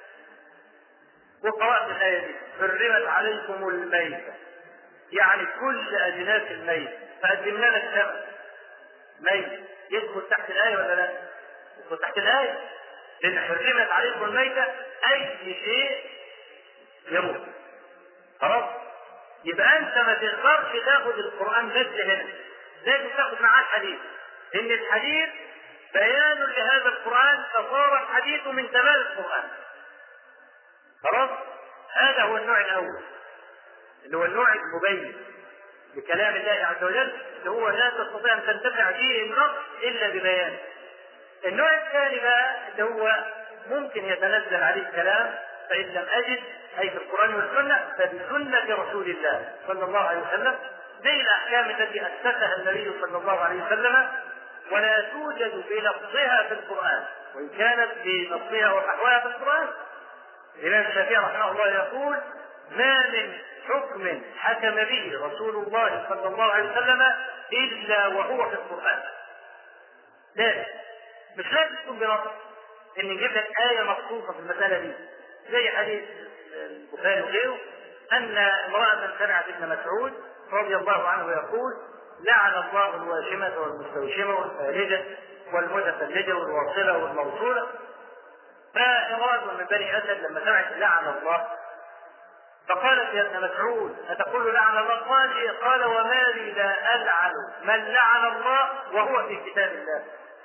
وقرأت الآية دي حرمت عليكم الميتة يعني كل أجناس الميت فقدم لنا الثمن ميت يدخل تحت الآية ولا لا؟ يدخل تحت الآية لأن حرمت عليكم الميتة أي شيء يموت خلاص؟ يبقى أنت ما تقدرش تاخد القرآن بس هنا لازم تاخد معاه الحديث لأن الحديث بيان لهذا القرآن فصار الحديث من تمام القرآن خلاص هذا هو النوع الاول اللي هو النوع المبين لكلام الله عز وجل اللي هو لا تستطيع ان تنتفع به النص الا ببيان النوع الثاني بقى اللي هو ممكن يتنزل عليه الكلام فان لم اجد اي في القران والسنه فبسنه رسول الله صلى الله عليه وسلم زي الاحكام التي اسسها النبي صلى الله عليه وسلم ولا توجد بلفظها في القران وان كانت بنصها ونحوها في القران الإمام الشافعي رحمه الله يقول ما من حكم حكم به رسول الله صلى الله عليه وسلم إلا وهو في القرآن. لا مش لازم تكون بنص إن نجيب لك آية مخصوصة في المسألة دي زي حديث البخاري وغيره أن امرأة سمعت ابن مسعود رضي الله عنه يقول لعن الله الواشمة والمستوشمة والفالجة والمتفلجة والواصلة والموصولة فامرأة من بني أسد لما سمعت لعن الله فقالت يا ابن مسعود أتقول لعن الله؟ قال إيه؟ قال وما لي لا ألعن من لعن الله وهو في كتاب الله.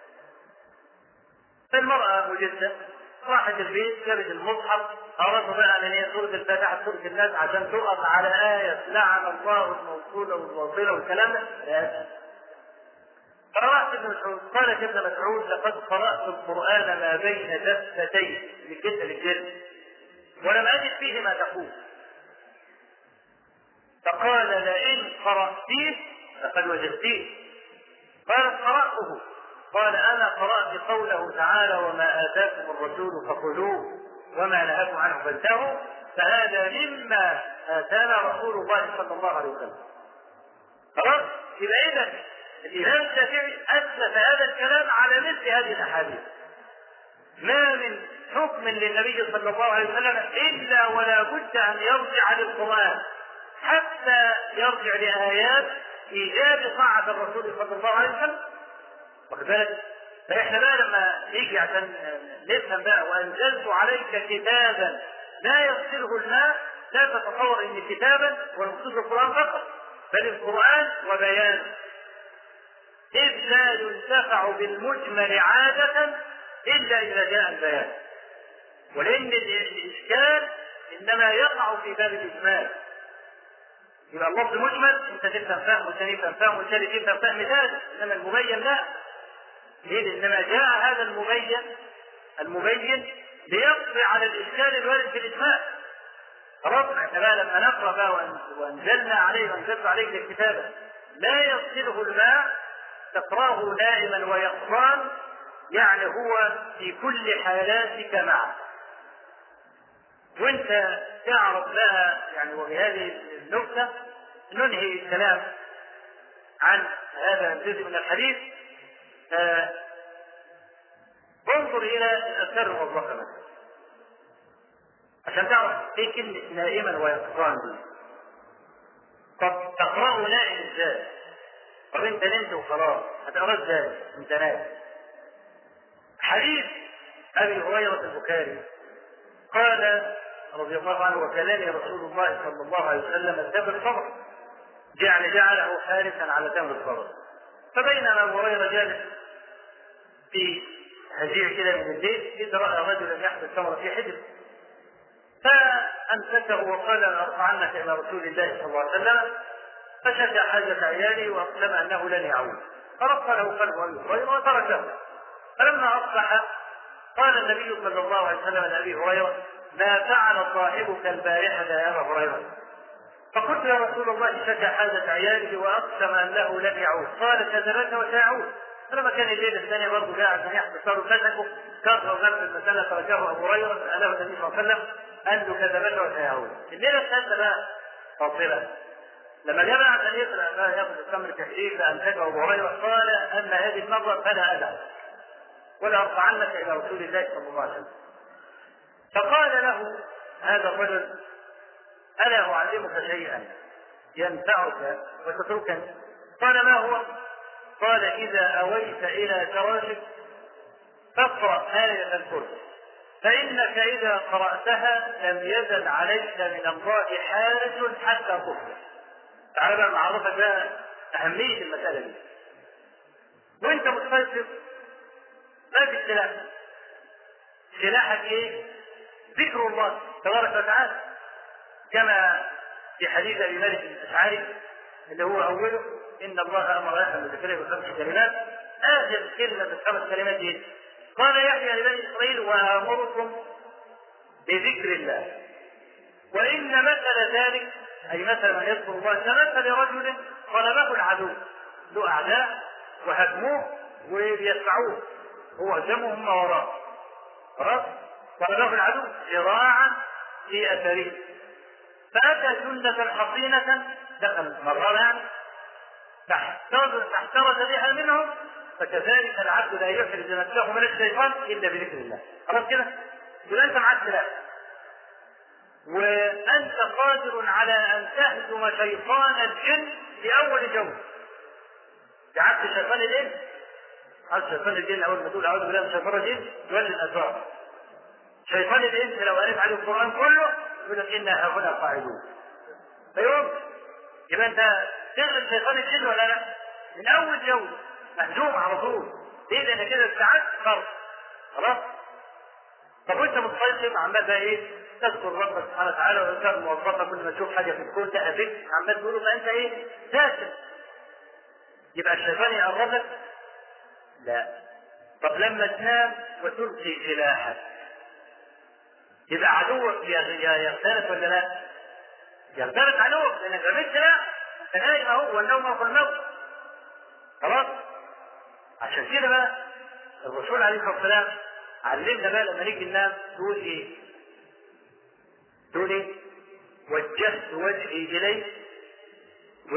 فالمرأة مجدة راحت البيت جابت المصحف أردت بقى من هي سورة الفاتحة سورة الناس عشان تقف على آية لعن الله الموصولة والواصلة والكلام ده لا قرأت ابن مسعود قالت ابن مسعود لقد قرأت القرآن ما بين دفتين للجد للجد ولم أجد فيه ما تقول فقال لئن قرأتيه فقد وجدتيه قالت قرأته قال أنا قرأت قوله تعالى وما آتاكم الرسول فخذوه وما نهاكم عنه فانتهوا فهذا مما آتانا رسول الله صلى الله عليه وسلم خلاص يبقى إذا الإمام الشافعي أثبت هذا الكلام على مثل هذه الأحاديث ما من حكم للنبي صلى الله عليه وسلم إلا ولا بد أن يرجع للقرآن حتى يرجع لآيات إيجاب طاعة الرسول صلى الله عليه وسلم واخد بالك؟ فإحنا بقى لما نيجي عشان نفهم بقى وأنزلت عليك كتابا لا يغسله الماء لا تتصور أن كتابا والمقصود القرآن فقط بل القرآن وبيان إذ لا ينتفع بالمجمل عادة إلا إذا جاء البيان ولأن الإشكال إنما يقع في باب الإجمال يبقى اللفظ مجمل أنت تفهم فهم والثاني يفهم فهم والثالث يفهم فهم ثالث إنما المبين لا ليه؟ إنما جاء هذا المبين المبين ليقضي على الإشكال الوارد في الإجمال خلاص احنا بقى لما نقرا بقى وانزلنا عليه وانزلت عليك الكتاب لا يغسله الماء تقراه نائما ويقظان يعني هو في كل حالاتك معه وانت تعرف لها يعني وبهذه النكته ننهي الكلام عن هذا الجزء من الحديث آه انظر الى الاذكار الموظفه مثلا عشان تعرف ايه كلمه نائما ويقظان دي طب تقراه نائم ازاي؟ طب انت نمت وخلاص هتقراه ازاي؟ انت نايم حديث ابي هريره البخاري قال رضي الله عنه وكلاني رسول الله صلى الله عليه وسلم التمر الصبر جعل جعله حارسا على تمر الصبر فبينما ابو هريره جالس في هزيع كده من الليل اذ راى رجلا يحمل التمر في حجر فامسكه وقال انا ارفعنك الى رسول الله صلى الله عليه وسلم فشكى حاجة عياله واقسم انه لن يعود فرق له قلب ابي هريره وتركه فلما اصبح قال النبي صلى الله عليه وسلم لابي هريره ما فعل صاحبك البارحة يا أبا هريرة فقلت يا رسول الله شكى حاجة عياله وأقسم أنه لن يعود قال كذبت وسيعود فلما كان الليلة الثانية برضه قاعد من يحدث صاروا فتكوا كثروا نفس المسألة فرجعه أبو هريرة سأله النبي صلى الله عليه وسلم قال له كذبت وسيعود الليلة الثالثة بقى فاصلة لما جاء عشان يقرأ بقى ياخذ التمر تحديد فأمسكه أبو هريرة قال أما هذه المرة فلا أدع ولا أرفعنك إلى رسول الله صلى الله عليه وسلم فقال له هذا الرجل ألا أعلمك شيئا ينفعك وتتركني قال ما هو قال إذا أويت إلى فراشك فاقرأ آية الكرسي فإنك إذا قرأتها لم يزل عليك من الله حارج حتى تصبح. تعالى بقى نعرفك بقى أهمية المسألة دي. وأنت مستيقظ ما في سلاح. سلاحك إيه؟ ذكر الله تبارك وتعالى. كما في حديث أبي مالك الأشعري اللي هو أوله إن الله أمر يحيى بذكره بخمس كلمات آخر كلمة في الخمس كلمات دي قال يحيى لبني إسرائيل وآمركم بذكر الله وإن مثل ذلك أي مثل من يذكر الله كمثل رجل طلبه العدو له أعداء وهدموه ويدفعوه هو هزمهم هم وراه خلاص طلبه العدو ذراعا في أثره فأتى جندة حصينة دخل مرة يعني تحترز بها منهم فكذلك العبد لا يحرز نفسه من الشيطان الا بذكر الله خلاص كده يبقى انت معاك سلاح وانت قادر على ان تهزم شيطان الجن في اول جوله جعلت شيطان الانس قال شيطان الجن اول ما تقول اعوذ بالله من شيطان الجن يولي الاسرار شيطان الانس لو قريت عليه القران كله يقول لك انا هنا قاعدون فيوم يبقى انت تغلب شيطان الجن ولا لا؟ من اول جوله مهزوم على طول ليه؟ لان كده استعدت فرض خلاص؟ طب وانت متفيصل عمال بقى ايه؟ تذكر ربك سبحانه وتعالى وانت موظفه كل ما تشوف حاجه في الكون تقابلك عمال تقول له انت ايه؟ ساكن يبقى الشيطان يقربك؟ لا طب لما تنام وتلقي سلاحك يبقى عدوك يغترب ولا لا؟ يغترب عدوك لانك رميت سلاح انت نايم اهو والنوم في الموت خلاص عشان كده بقى الرسول عليه الصلاه والسلام علمنا بقى لما نيجي ننام تقول ايه؟ تقول ايه؟ وجهت وجهي اليه و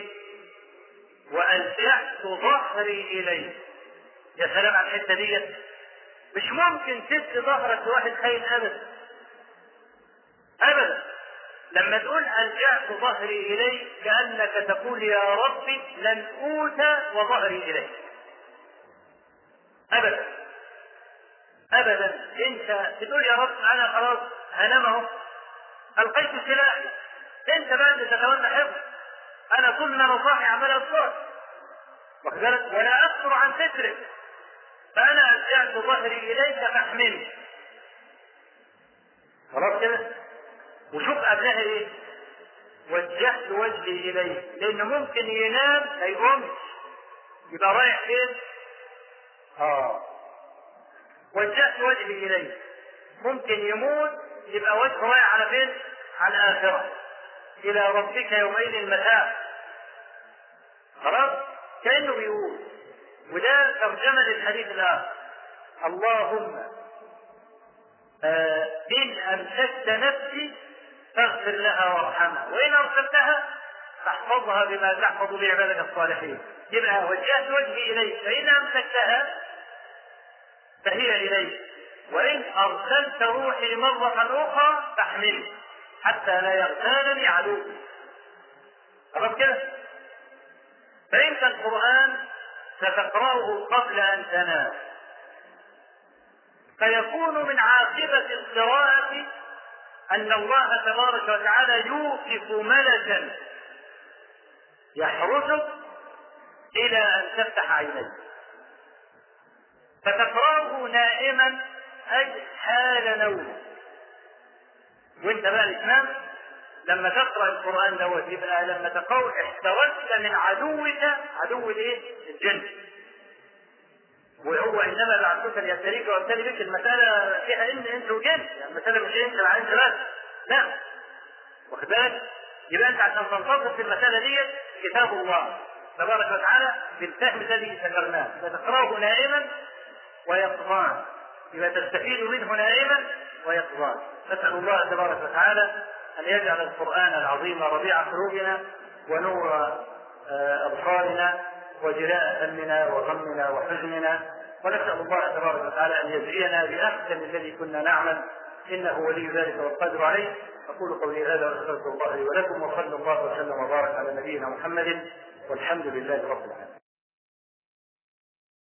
والجأت ظهري اليه يا سلام على الحته ديت مش ممكن تدي ظهرك لواحد خاين ابدا ابدا لما تقول ألجأت ظهري إليك كأنك تقول يا ربي لن أوتى وظهري إليك أبدا أبدا أنت بتقول يا رب أنا خلاص هنام أهو ألقيت سلاحي أنت بقى اللي تتولى حفظ أنا طول ما أنا صاحي عمال أصطاد واخد بالك ولا أكثر عن سترك فأنا ألجأت ظهري إليك فاحملني خلاص كده وشوف قبلها ايه وجهت وجهي اليه لانه ممكن ينام ما يقومش يبقى رايح فين اه وجهت وجهي اليه ممكن يموت يبقى وجهه رايح على فين على الاخره الى ربك يومئذ المتاع خلاص كانه بيقول وده ترجمه للحديث الاخر اللهم آه ان امسكت نفسي فاغفر لها وارحمها وان ارسلتها فاحفظها بما تحفظ بعبادك الصالحين يبقى وجهت وجهي اليك فان امسكتها فهي اليك وان ارسلت روحي مره اخرى فاحملني حتى لا يغتالني عدو خلاص كده فانت القران ستقراه قبل ان تنام فيكون من عاقبه القراءه أن الله تبارك وتعالى يوقف ملكا يحرسك إلى أن تفتح عينيك فتقرأه نائما أي حال نوم وانت بقى تنام لما تقرأ القرآن دوت يبقى لما تقرأ احترست من عدوك عدو الايه؟ الجن وهو انما بعثك ليبتليك وابتلي بك المساله فيها ان انت وجن يعني المساله مش انت مع انت بس لا واخد بالك يبقى انت عشان تنتظر في المساله دي كتاب الله تبارك وتعالى بالفهم الذي ذكرناه فتقراه نائما ويقظان يبقى تستفيد منه نائما ويقظان نسال الله تبارك وتعالى ان يجعل القران العظيم ربيع قلوبنا ونور آه، ابصارنا وجلاء همنا وغمنا وحزننا ونسال الله تبارك وتعالى ان يجزينا باحسن الذي كنا نعمل انه ولي ذلك والقادر عليه اقول قولي هذا واستغفر الله لي ولكم وصلى الله وسلم وبارك على نبينا محمد والحمد لله رب العالمين